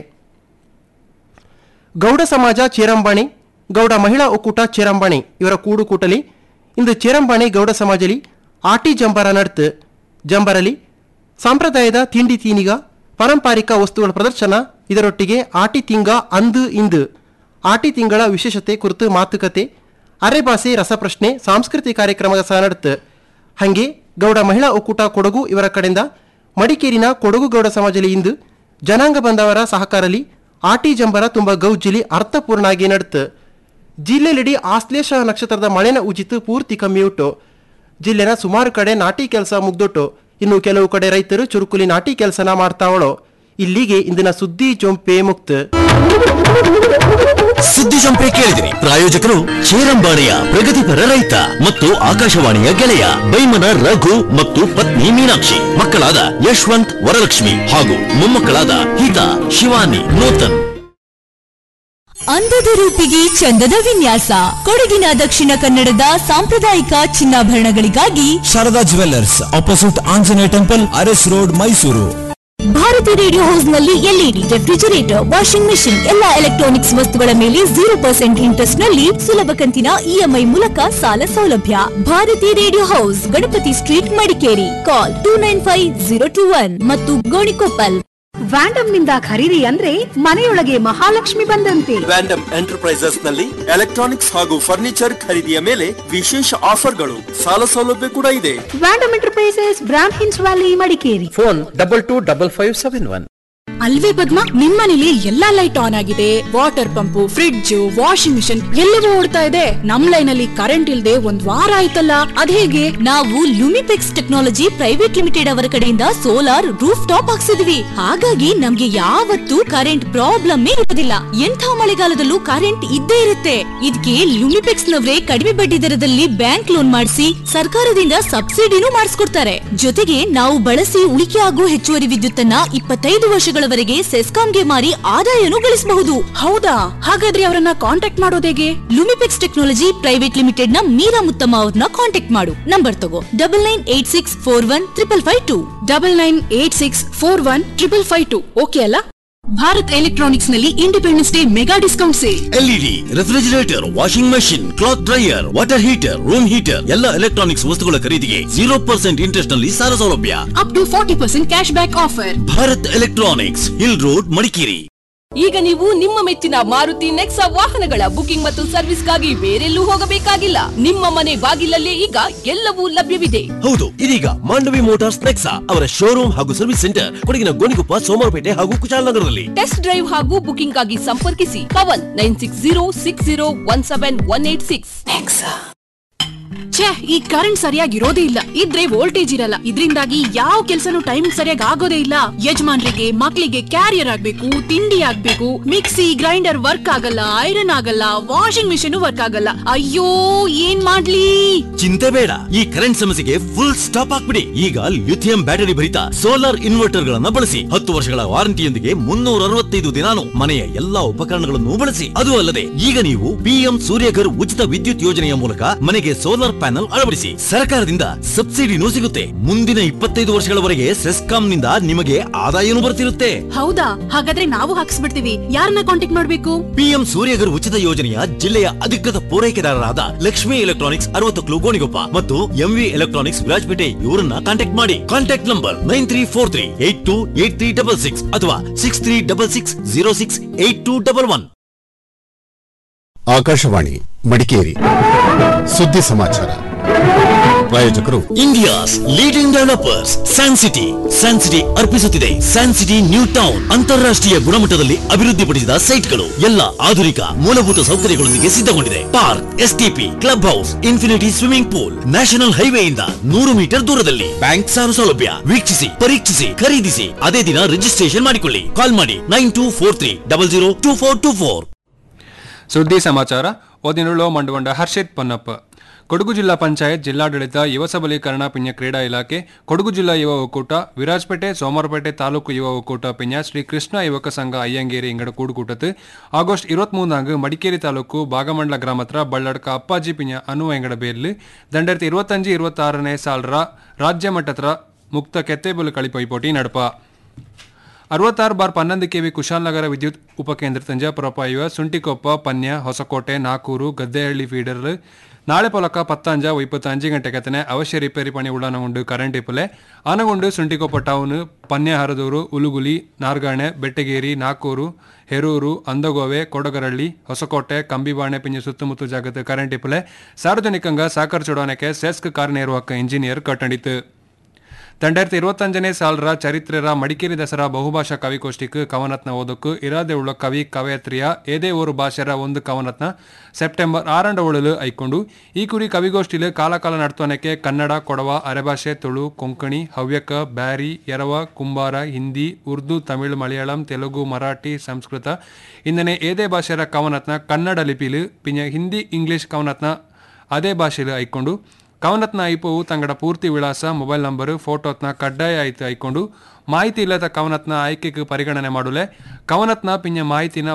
ಗೌಡ ಸಮಾಜ ಚೇರಂಬಾಣಿ ಗೌಡ ಮಹಿಳಾ ಒಕ್ಕೂಟ ಚೇರಂಬಾಣಿ ಇವರ ಕೂಡು ಕೂಟಲಿ ಇಂದು ಚೇರಂಬಾಣಿ ಗೌಡ ಸಮಾಜಲಿ ಆಟಿ ಜಂಬರ ನಡ್ತು ಜಂಬರಲಿ ಸಾಂಪ್ರದಾಯದ ತಿಂಡಿ ತೀನಿಗ ಪಾರಂಪರಿಕ ವಸ್ತುಗಳ ಪ್ರದರ್ಶನ ಇದರೊಟ್ಟಿಗೆ ಆಟಿ ತಿಂಗ ಅಂದು ಇಂದು ಆಟಿ ತಿಂಗಳ ವಿಶೇಷತೆ ಕುರಿತು ಮಾತುಕತೆ ಅರೆಭಾಷೆ ರಸಪ್ರಶ್ನೆ ಸಾಂಸ್ಕೃತಿಕ ಕಾರ್ಯಕ್ರಮ ಸಹ ನಡೆತು ಹಂಗೆ ಗೌಡ ಮಹಿಳಾ ಒಕ್ಕೂಟ ಕೊಡಗು ಇವರ ಕಡೆಯಿಂದ ಮಡಿಕೇರಿನ ಕೊಡಗು ಗೌಡ ಸಮಾಜಲಿ ಇಂದು ಜನಾಂಗ ಬಂದವರ ಸಹಕಾರಲಿ ಆಟಿ ಜಂಬರ ತುಂಬ ಗೌಜಿಲಿ ಅರ್ಥಪೂರ್ಣ ಆಗಿ ನಡೆತು ಜಿಲ್ಲೆಲಿಡಿ ಆಶ್ಲೇಷ ನಕ್ಷತ್ರದ ಮಳೆನ ಉಜಿತು ಪೂರ್ತಿ ಕಮ್ಮಿ ಉಂಟು ಜಿಲ್ಲೆನ ಸುಮಾರು ಕಡೆ ನಾಟಿ ಕೆಲಸ ಮುಗ್ದೊಟ್ಟು ಇನ್ನು ಕೆಲವು ಕಡೆ ರೈತರು ಚುರುಕುಲಿ ನಾಟಿ ಕೆಲಸನ ಮಾಡ್ತಾವಳೋ ಇಲ್ಲಿಗೆ ಇಂದಿನ ಸುದ್ದಿ ಜೊಂಪೆ ಮುಕ್ತ ಸುದ್ದಿ ಜಂಪೆ ಕೇಳಿದಿರಿ ಪ್ರಾಯೋಜಕರು ಚೇರಂಬಾಣಿಯ ಪ್ರಗತಿಪರ ರೈತ ಮತ್ತು ಆಕಾಶವಾಣಿಯ ಗೆಳೆಯ ಬೈಮನ ರಘು ಮತ್ತು ಪತ್ನಿ ಮೀನಾಕ್ಷಿ ಮಕ್ಕಳಾದ ಯಶವಂತ್ ವರಲಕ್ಷ್ಮಿ ಹಾಗೂ ಮೊಮ್ಮಕ್ಕಳಾದ ಹಿತಾ ಶಿವಾನಿ ನೂತನ್ ಅಂದದ ರೂಪಿಗೆ ಚಂದದ ವಿನ್ಯಾಸ ಕೊಡಗಿನ ದಕ್ಷಿಣ ಕನ್ನಡದ ಸಾಂಪ್ರದಾಯಿಕ ಚಿನ್ನಾಭರಣಗಳಿಗಾಗಿ Sharada jewellers opposite Anjaneya temple Aras road Mysuru Bharati radio house ನಲ್ಲಿ ಎಲ್ಇಡಿ ರೆಫ್ರಿಜರೇಟರ್ ವಾಷಿಂಗ್ ಮೆಷಿನ್ ಎಲ್ಲಾ ಎಲೆಕ್ಟ್ರಾನಿಕ್ಸ್ ವಸ್ತುಗಳ ಮೇಲೆ ಜೀರೋ ಪರ್ಸೆಂಟ್ ಇಂಟ್ರೆಸ್ಟ್ ನಲ್ಲಿ ಸುಲಭ ಕಂತಿನ ಇಎಂಐ ಮೂಲಕ ಸಾಲ ಸೌಲಭ್ಯ Bharati radio house Ganapati street Madikeri call two nine five zero two one ಮತ್ತು ಗೋಣಿಕೊಪ್ಪಲ್ ವ್ಯಾಂಡಮ್ ನಿಂದ ಖರೀದಿ ಅಂದ್ರೆ ಮನೆಯೊಳಗೆ ಮಹಾಲಕ್ಷ್ಮಿ ಬಂದಂತೆ ವ್ಯಾಂಡಮ್ ಎಂಟರ್ಪ್ರೈಸಸ್ ನಲ್ಲಿ ಎಲೆಕ್ಟ್ರಾನಿಕ್ಸ್ ಹಾಗೂ ಫರ್ನಿಚರ್ ಖರೀದಿಯ ಮೇಲೆ ವಿಶೇಷ ಆಫರ್ಗಳು ಸಾಲ ಸೌಲಭ್ಯ ಕೂಡ ಇದೆ ವ್ಯಾಂಡಮ್ ಎಂಟರ್ಪ್ರೈಸಸ್ ಬ್ರಾಂಡ್ ಹಿನ್ಸ್ valley Madikeri phone double two double five seven one ಅಲ್ವೇ ಪದ್ಮ ನಿಮ್ಮನೇಲಿ ಎಲ್ಲಾ ಲೈಟ್ ಆನ್ ಆಗಿದೆ water pump fridge washing machine ಎಲ್ಲವೂ ಓಡ್ತಾ ಇದೆ ನಮ್ ಲೈನ್ ಅಲ್ಲಿ ಕರೆಂಟ್ ಇಲ್ದೆ ಒಂದ್ ವಾರ ಆಯ್ತಲ್ಲ ಅದೇಗೆ ನಾವು ಲುಮಿಪೆಕ್ಸ್ ಟೆಕ್ನಾಲಜಿ ಪ್ರೈವೇಟ್ ಲಿಮಿಟೆಡ್ ಅವರ ಕಡೆಯಿಂದ ಸೋಲಾರ್ ರೂಫ್ ಟಾಪ್ ಹಾಕ್ಸಿದ್ವಿ ಹಾಗಾಗಿ ನಮ್ಗೆ ಯಾವತ್ತೂ ಕರೆಂಟ್ ಪ್ರಾಬ್ಲಮ್ ಇರೋದಿಲ್ಲ ಎಂಥ ಮಳೆಗಾಲದಲ್ಲೂ ಕರೆಂಟ್ ಇದ್ದೇ ಇರುತ್ತೆ ಇದಕ್ಕೆ ಲುಮಿಪೆಕ್ಸ್ ನವರೇ ಕಡಿಮೆ ಬಡ್ಡಿ ದರದಲ್ಲಿ ಬ್ಯಾಂಕ್ ಲೋನ್ ಮಾಡಿಸಿ ಸರ್ಕಾರದಿಂದ ಸಬ್ಸಿಡಿನೂ ಮಾಡಿಸ್ಕೊಡ್ತಾರೆ ಜೊತೆಗೆ ನಾವು ಬಳಸಿ ಉಳಿಕೆ ಆಗೋ ಹೆಚ್ಚುವರಿ ವಿದ್ಯುತ್ತನ್ನ ಇಪ್ಪತ್ತೈದು ವರ್ಷಗಳ ಲಕ್ಷಗಳವರೆಗೆ ಸೆಸ್ಕಾಂಗೆ ಮಾರಿ ಆದಾಯನೂ ಗಳಿಸಬಹುದು ಹೌದಾ ಹಾಗಾದ್ರೆ ಅವರನ್ನ ಕಾಂಟ್ಯಾಕ್ಟ್ ಮಾಡೋದು ಹೇಗೆ ಲುಮಿಪೆಕ್ಸ್ ಟೆಕ್ನಾಲಜಿ ಪ್ರೈವೇಟ್ ಲಿಮಿಟೆಡ್ ನ ಮೀರಾ ಮುತ್ತಮ್ಮ ಅವ್ರನ್ನ ಕಾಂಟ್ಯಾಕ್ಟ್ ಮಾಡು ನಂಬರ್ ತಗೋ double nine eight six four one triple five two double nine eight six four one triple five two okay ಅಲ್ಲ ಭಾರತ್ ಎಲೆಕ್ಟ್ರಾನಿಕ್ಸ್ ನಲ್ಲಿ independence day mega discount sale LED refrigerator washing machine cloth dryer water heater room heater ಎಲ್ಲ electronics ವಸ್ತುಗಳ ಖರೀದಿಗೆ zero percent interest ನಲ್ಲಿ ಸಾಲ ಸೌಲಭ್ಯ up to forty percent cash back offer Bharat electronics hill road Madikeri ಈಗ ನೀವು ನಿಮ್ಮ ಮೆಚ್ಚಿನ ಮಾರುತಿ ನೆಕ್ಸಾ ವಾಹನಗಳ ಬುಕಿಂಗ್ ಮತ್ತು ಸರ್ವಿಸ್ಗಾಗಿ ಬೇರೆಲ್ಲೂ ಹೋಗಬೇಕಾಗಿಲ್ಲ ನಿಮ್ಮ ಮನೆ ಬಾಗಿಲಲ್ಲೇ ಈಗ ಎಲ್ಲವೂ ಲಭ್ಯವಿದೆ ಹೌದು ಇದೀಗ ಮಾಂಡವಿ ಮೋಟಾರ್ಸ್ ನೆಕ್ಸಾ ಅವರ ಶೋರೂಮ್ ಹಾಗೂ ಸರ್ವಿಸ್ ಸೆಂಟರ್ ಕೊಡಗಿನ ಗೋಣಿಕೊಪ್ಪ ಸೋಮವಾರಪೇಟೆ ಹಾಗೂ ಕುಶಾಲನಗರದಲ್ಲಿ ಟೆಸ್ಟ್ ಡ್ರೈವ್ ಹಾಗೂ ಬುಕಿಂಗ್ ಆಗಿ ಸಂಪರ್ಕಿಸಿ Pavan nine six zero six zero one seven one eight six ಛೇ ಈ ಕರೆಂಟ್ ಸರಿಯಾಗಿ ಇರೋದೇ ಇಲ್ಲ ಇದ್ರೆ ವೋಲ್ಟೇಜ್ ಇರಲ್ಲ ಇದರಿಂದಾಗಿ ಯಾವ ಕೆಲಸನೂ ಟೈಮ್ ಸರಿಯಾಗಿ ಆಗೋದೇ ಇಲ್ಲ ಯಜಮಾನ್ರಿಗೆ ಮಕ್ಳಿಗೆ ಕ್ಯಾರಿಯರ್ ಆಗ್ಬೇಕು ತಿಂಡಿ ಆಗ್ಬೇಕು ಮಿಕ್ಸಿ ಗ್ರೈಂಡರ್ ವರ್ಕ್ ಆಗಲ್ಲ ಐರನ್ ಆಗಲ್ಲ ವಾಷಿಂಗ್ ಮಿಷಿನ್ ವರ್ಕ್ ಆಗಲ್ಲ ಅಯ್ಯೋ ಏನ್ ಮಾಡ್ಲಿ ಚಿಂತೆ ಬೇಡ ಈ ಕರೆಂಟ್ ಸಮಸ್ಯೆಗೆ ಫುಲ್ ಸ್ಟಾಪ್ ಹಾಕ್ಬಿಡಿ ಈಗ ಲಿಥಿಯಂ ಬ್ಯಾಟರಿ ಭರಿತ ಸೋಲಾರ್ ಇನ್ವರ್ಟರ್ ಗಳನ್ನ ಬಳಸಿ ಹತ್ತು ವರ್ಷಗಳ ವಾರಂಟಿಯೊಂದಿಗೆ ಮುನ್ನೂರ ಅರವತ್ತೈದು ದಿನಾನು ಮನೆಯ ಎಲ್ಲಾ ಉಪಕರಣಗಳನ್ನು ಬಳಸಿ ಅದು ಅಲ್ಲದೆ ಈಗ ನೀವು ಪಿಎಂ ಸೂರ್ಯಘರ್ ಉಚಿತ ವಿದ್ಯುತ್ ಯೋಜನೆಯ ಮೂಲಕ ಮನೆಗೆ ಸೋಲಾರ್ ಪ್ಯಾನಲ್ ಅಳವಡಿಸಿ ಸರ್ಕಾರದಿಂದ ಸಬ್ಸಿಡಿನೂ ಸಿಗುತ್ತೆ ಮುಂದಿನ ಇಪ್ಪತ್ತೈದು ವರ್ಷಗಳವರೆಗೆ ಸೆಸ್ಕಾಂ ನಿಂದ ನಿಮಗೆ ಆದಾಯನೂ ಬರ್ತಿರುತ್ತೆ ಹೌದಾ ಹಾಗಾದ್ರೆ ನಾವು ಹಾಕ್ಸ್ಬಿಡ್ತೀವಿ ಯಾರನ್ನ ಕಾಂಟ್ಯಾಕ್ಟ್ ಮಾಡ್ಬೇಕು ಪಿಎಂ ಸೂರ್ಯಘರ್ ಉಚಿತ ಯೋಜನೆಯ ಜಿಲ್ಲೆಯ ಅಧಿಕೃತ ಪೂರೈಕೆದಾರರಾದ ಲಕ್ಷ್ಮಿ ಎಲೆಕ್ಟ್ರಾನಿಕ್ಸ್ ಅರವತ್ತು ಗೋಣಿಗೊಪ್ಪ ಮತ್ತು ಎಂವಿ ಎಲೆಕ್ಟ್ರಾನಿಕ್ಸ್ ವಿರಾಜಪೇಟೆ ಇವರನ್ನ ಕಾಂಟ್ಯಾಕ್ಟ್ ಮಾಡಿ contact number nine three four three eight two eight three double six ಅಥವಾ six three double six zero six eight two double one Akashvani Madikeri ಸುದ್ದಿ ಸಮಾಚಾರ ಪ್ರಾಯೋಜಕರು India's leading developers San City San City ಅರ್ಪಿಸುತ್ತಿದೆ San City new town ಅಂತಾರಾಷ್ಟ್ರೀಯ ಗುಣಮಟ್ಟದಲ್ಲಿ ಅಭಿವೃದ್ಧಿಪಡಿಸಿದ ಸೈಟ್ಗಳು ಎಲ್ಲ ಆಧುನಿಕ ಮೂಲಭೂತ ಸೌಕರ್ಯಗಳೊಂದಿಗೆ ಸಿದ್ಧಗೊಂಡಿದೆ park STP club house infinity swimming pool national ಹೈವೇಯಿಂದ ನೂರು ಮೀಟರ್ ದೂರದಲ್ಲಿ ಬ್ಯಾಂಕ್ ಸಾಲ ಸೌಲಭ್ಯ ವೀಕ್ಷಿಸಿ ಪರೀಕ್ಷಿಸಿ ಖರೀದಿಸಿ ಅದೇ ದಿನ ರಿಜಿಸ್ಟ್ರೇಷನ್ ಮಾಡಿಕೊಳ್ಳಿ ಕಾಲ್ ಮಾಡಿ nine two four three double zero two four two four ಸುದ್ದಿ ಸಮಾಚಾರ ಓದಿನುಳ್ಳು ಮಂಡುಗೊಂಡ ಹರ್ಷಿತ್ ಪೊನ್ನಪ್ಪ ಕೊಡಗು ಜಿಲ್ಲಾ ಪಂಚಾಯತ್ ಜಿಲ್ಲಾಡಳಿತ ಯುವ ಸಬಲೀಕರಣ ಪಿಂಜ ಕ್ರೀಡಾ ಇಲಾಖೆ ಕೊಡಗು ಜಿಲ್ಲಾ ಯುವ ಒಕ್ಕೂಟ ವಿರಾಜಪೇಟೆ ಸೋಮವಾರಪೇಟೆ ತಾಲೂಕು ಯುವ ಒಕ್ಕೂಟ ಪಿಂಜ ಶ್ರೀ ಕೃಷ್ಣ ಯುವಕ ಸಂಘ ಅಯ್ಯಂಗೇರಿ ಇಂಗಡ ಕೂಡುಕೂಟத்து ಆಗಸ್ಟ್ இருபத்தி மடிக்கேரி தாலுக்கு பாகமண்டல கிராமத்துல பல்லடக்க அப்பாஜி பிஞ்ச அனு எங்கட பேர்ல ரெண்டாயிரத்தி இருபத்தஞ்சு இருபத்தாறನೇ ಸಾಲರ ರಾಜ್ಯ ಮಟ್ಟದ ಮುಕ್ತ ಕೆತ್ತೆಬುಲು ಕಳಿ ಪೈಪೋಟಿ ನಡಪ ಅರವತ್ತಾರು ಬಾರ್ ಪನ್ನೊಂದು ಕೆವಿ ಕುಶಾಲನಗರ ವಿದ್ಯುತ್ ಉಪಕೇಂದ್ರ ತಂಜಾಪುರ ಪಾಯುವ ಸುಂಟಿಕೊಪ್ಪ ಪನ್ಯ ಹೊಸಕೋಟೆ ನಾಕೂರು ಗದ್ದೆಹಳ್ಳಿ ಫೀಡರ್ ನಾಳೆ ಪೊಲಕ ಪತ್ತಂಜ ಇಪ್ಪತ್ತಂಜು ಗಂಟೆ ಕತ್ತನೆ ಅವಶ್ಯ ರಿಪೇರಿ ಪಣಿ ಉಳ್ಳಾನಗೊಂಡು ಕರೆಂಟ್ ಇಪ್ಪಲೆ ಆನಗೊಂಡು ಸುಂಟಿಕೊಪ್ಪ ಟೌನ್ ಪನ್ಯ ಹರದೂರು ಉಲುಗುಲಿ ನಾರ್ಗಾಣೆ ಬೆಟ್ಟಗೇರಿ ನಾಕೂರು ಹೆರೂರು ಅಂದಗೋವೆ ಕೊಡಗರಳ್ಳಿ ಹೊಸಕೋಟೆ ಕಂಬಿಬಾಣೆ ಪಿಂಜ ಸುತ್ತಮುತ್ತ ಜಾಗದ ಕರೆಂಟ್ ಇಪ್ಪಲೆ ಸಾರ್ವಜನಿಕಂಗ ಸಾಕರ್ ಚುಡಾವಣೆಗೆ ಸೆಸ್ಕ್ ಕಾರ್ಯನಿರ್ವಾಹಕ ಇಂಜಿನಿಯರ್ ಕಟ್ಟಂಡಿತು ரெண்டாயிரத்தி இருபத்தஞ்சನೇ ಸಾಲರ ಚರಿತ್ರೆರ ಮಡಿಕೇರಿ ದಸರಾ ಬಹುಭಾಷಾ ಕವಿಗೋಷ್ಠಿಗೆ ಕವನತ್ನ ಓದಕ್ಕೂ ಇರಾದೆ ಉಳ್ಳ ಕವಿ ಕವಯತ್ರಿಯ ಏದೇ ಊರು ಭಾಷೆರ ಒಂದು ಕವನತ್ನ ಸೆಪ್ಟೆಂಬರ್ ಆರಂಡ ಉಳಲು ಐಕೊಂಡು ಈ ಕುರಿ ಕವಿಗೋಷ್ಠಿಲು ಕಾಲಕಾಲ ನಡ್ತೋನಕ್ಕೆ ಕನ್ನಡ ಕೊಡವ ಅರೆಭಾಷೆ ತುಳು ಕೊಂಕಣಿ ಹವ್ಯಕ ಬ್ಯಾರಿ ಎರವ ಕುಂಬಾರ ಹಿಂದಿ ಉರ್ದು ತಮಿಳು ಮಲಯಾಳಂ ತೆಲುಗು ಮರಾಠಿ ಸಂಸ್ಕೃತ ಇಂದನೆ ಏದೇ ಭಾಷೆರ ಕವನತ್ನ ಕನ್ನಡ ಲಿಪಿಲು ಪಿಂಜ ಹಿಂದಿ ಇಂಗ್ಲಿಷ್ ಕವನತ್ನ ಅದೇ ಭಾಷೆಲು ಐಕೊಂಡು ಕವನತ್ನ ಐಪವು ತಂಗಡ ಪೂರ್ತಿ ವಿಳಾಸ ಮೊಬೈಲ್ ನಂಬರ್ ಫೋಟೋತ್ನ ಕಡ್ಡಾಯ ಆಯ್ತು ಐಕೊಂಡು ಮಾಹಿತಿ ಇಲ್ಲದ ಕವನತ್ನ ಆಯ್ಕೆಗೆ ಪರಿಗಣನೆ ಮಾಡುಲೆ ಕವನತ್ನ ಪಿಂಜ ಮಾಹಿತಿನ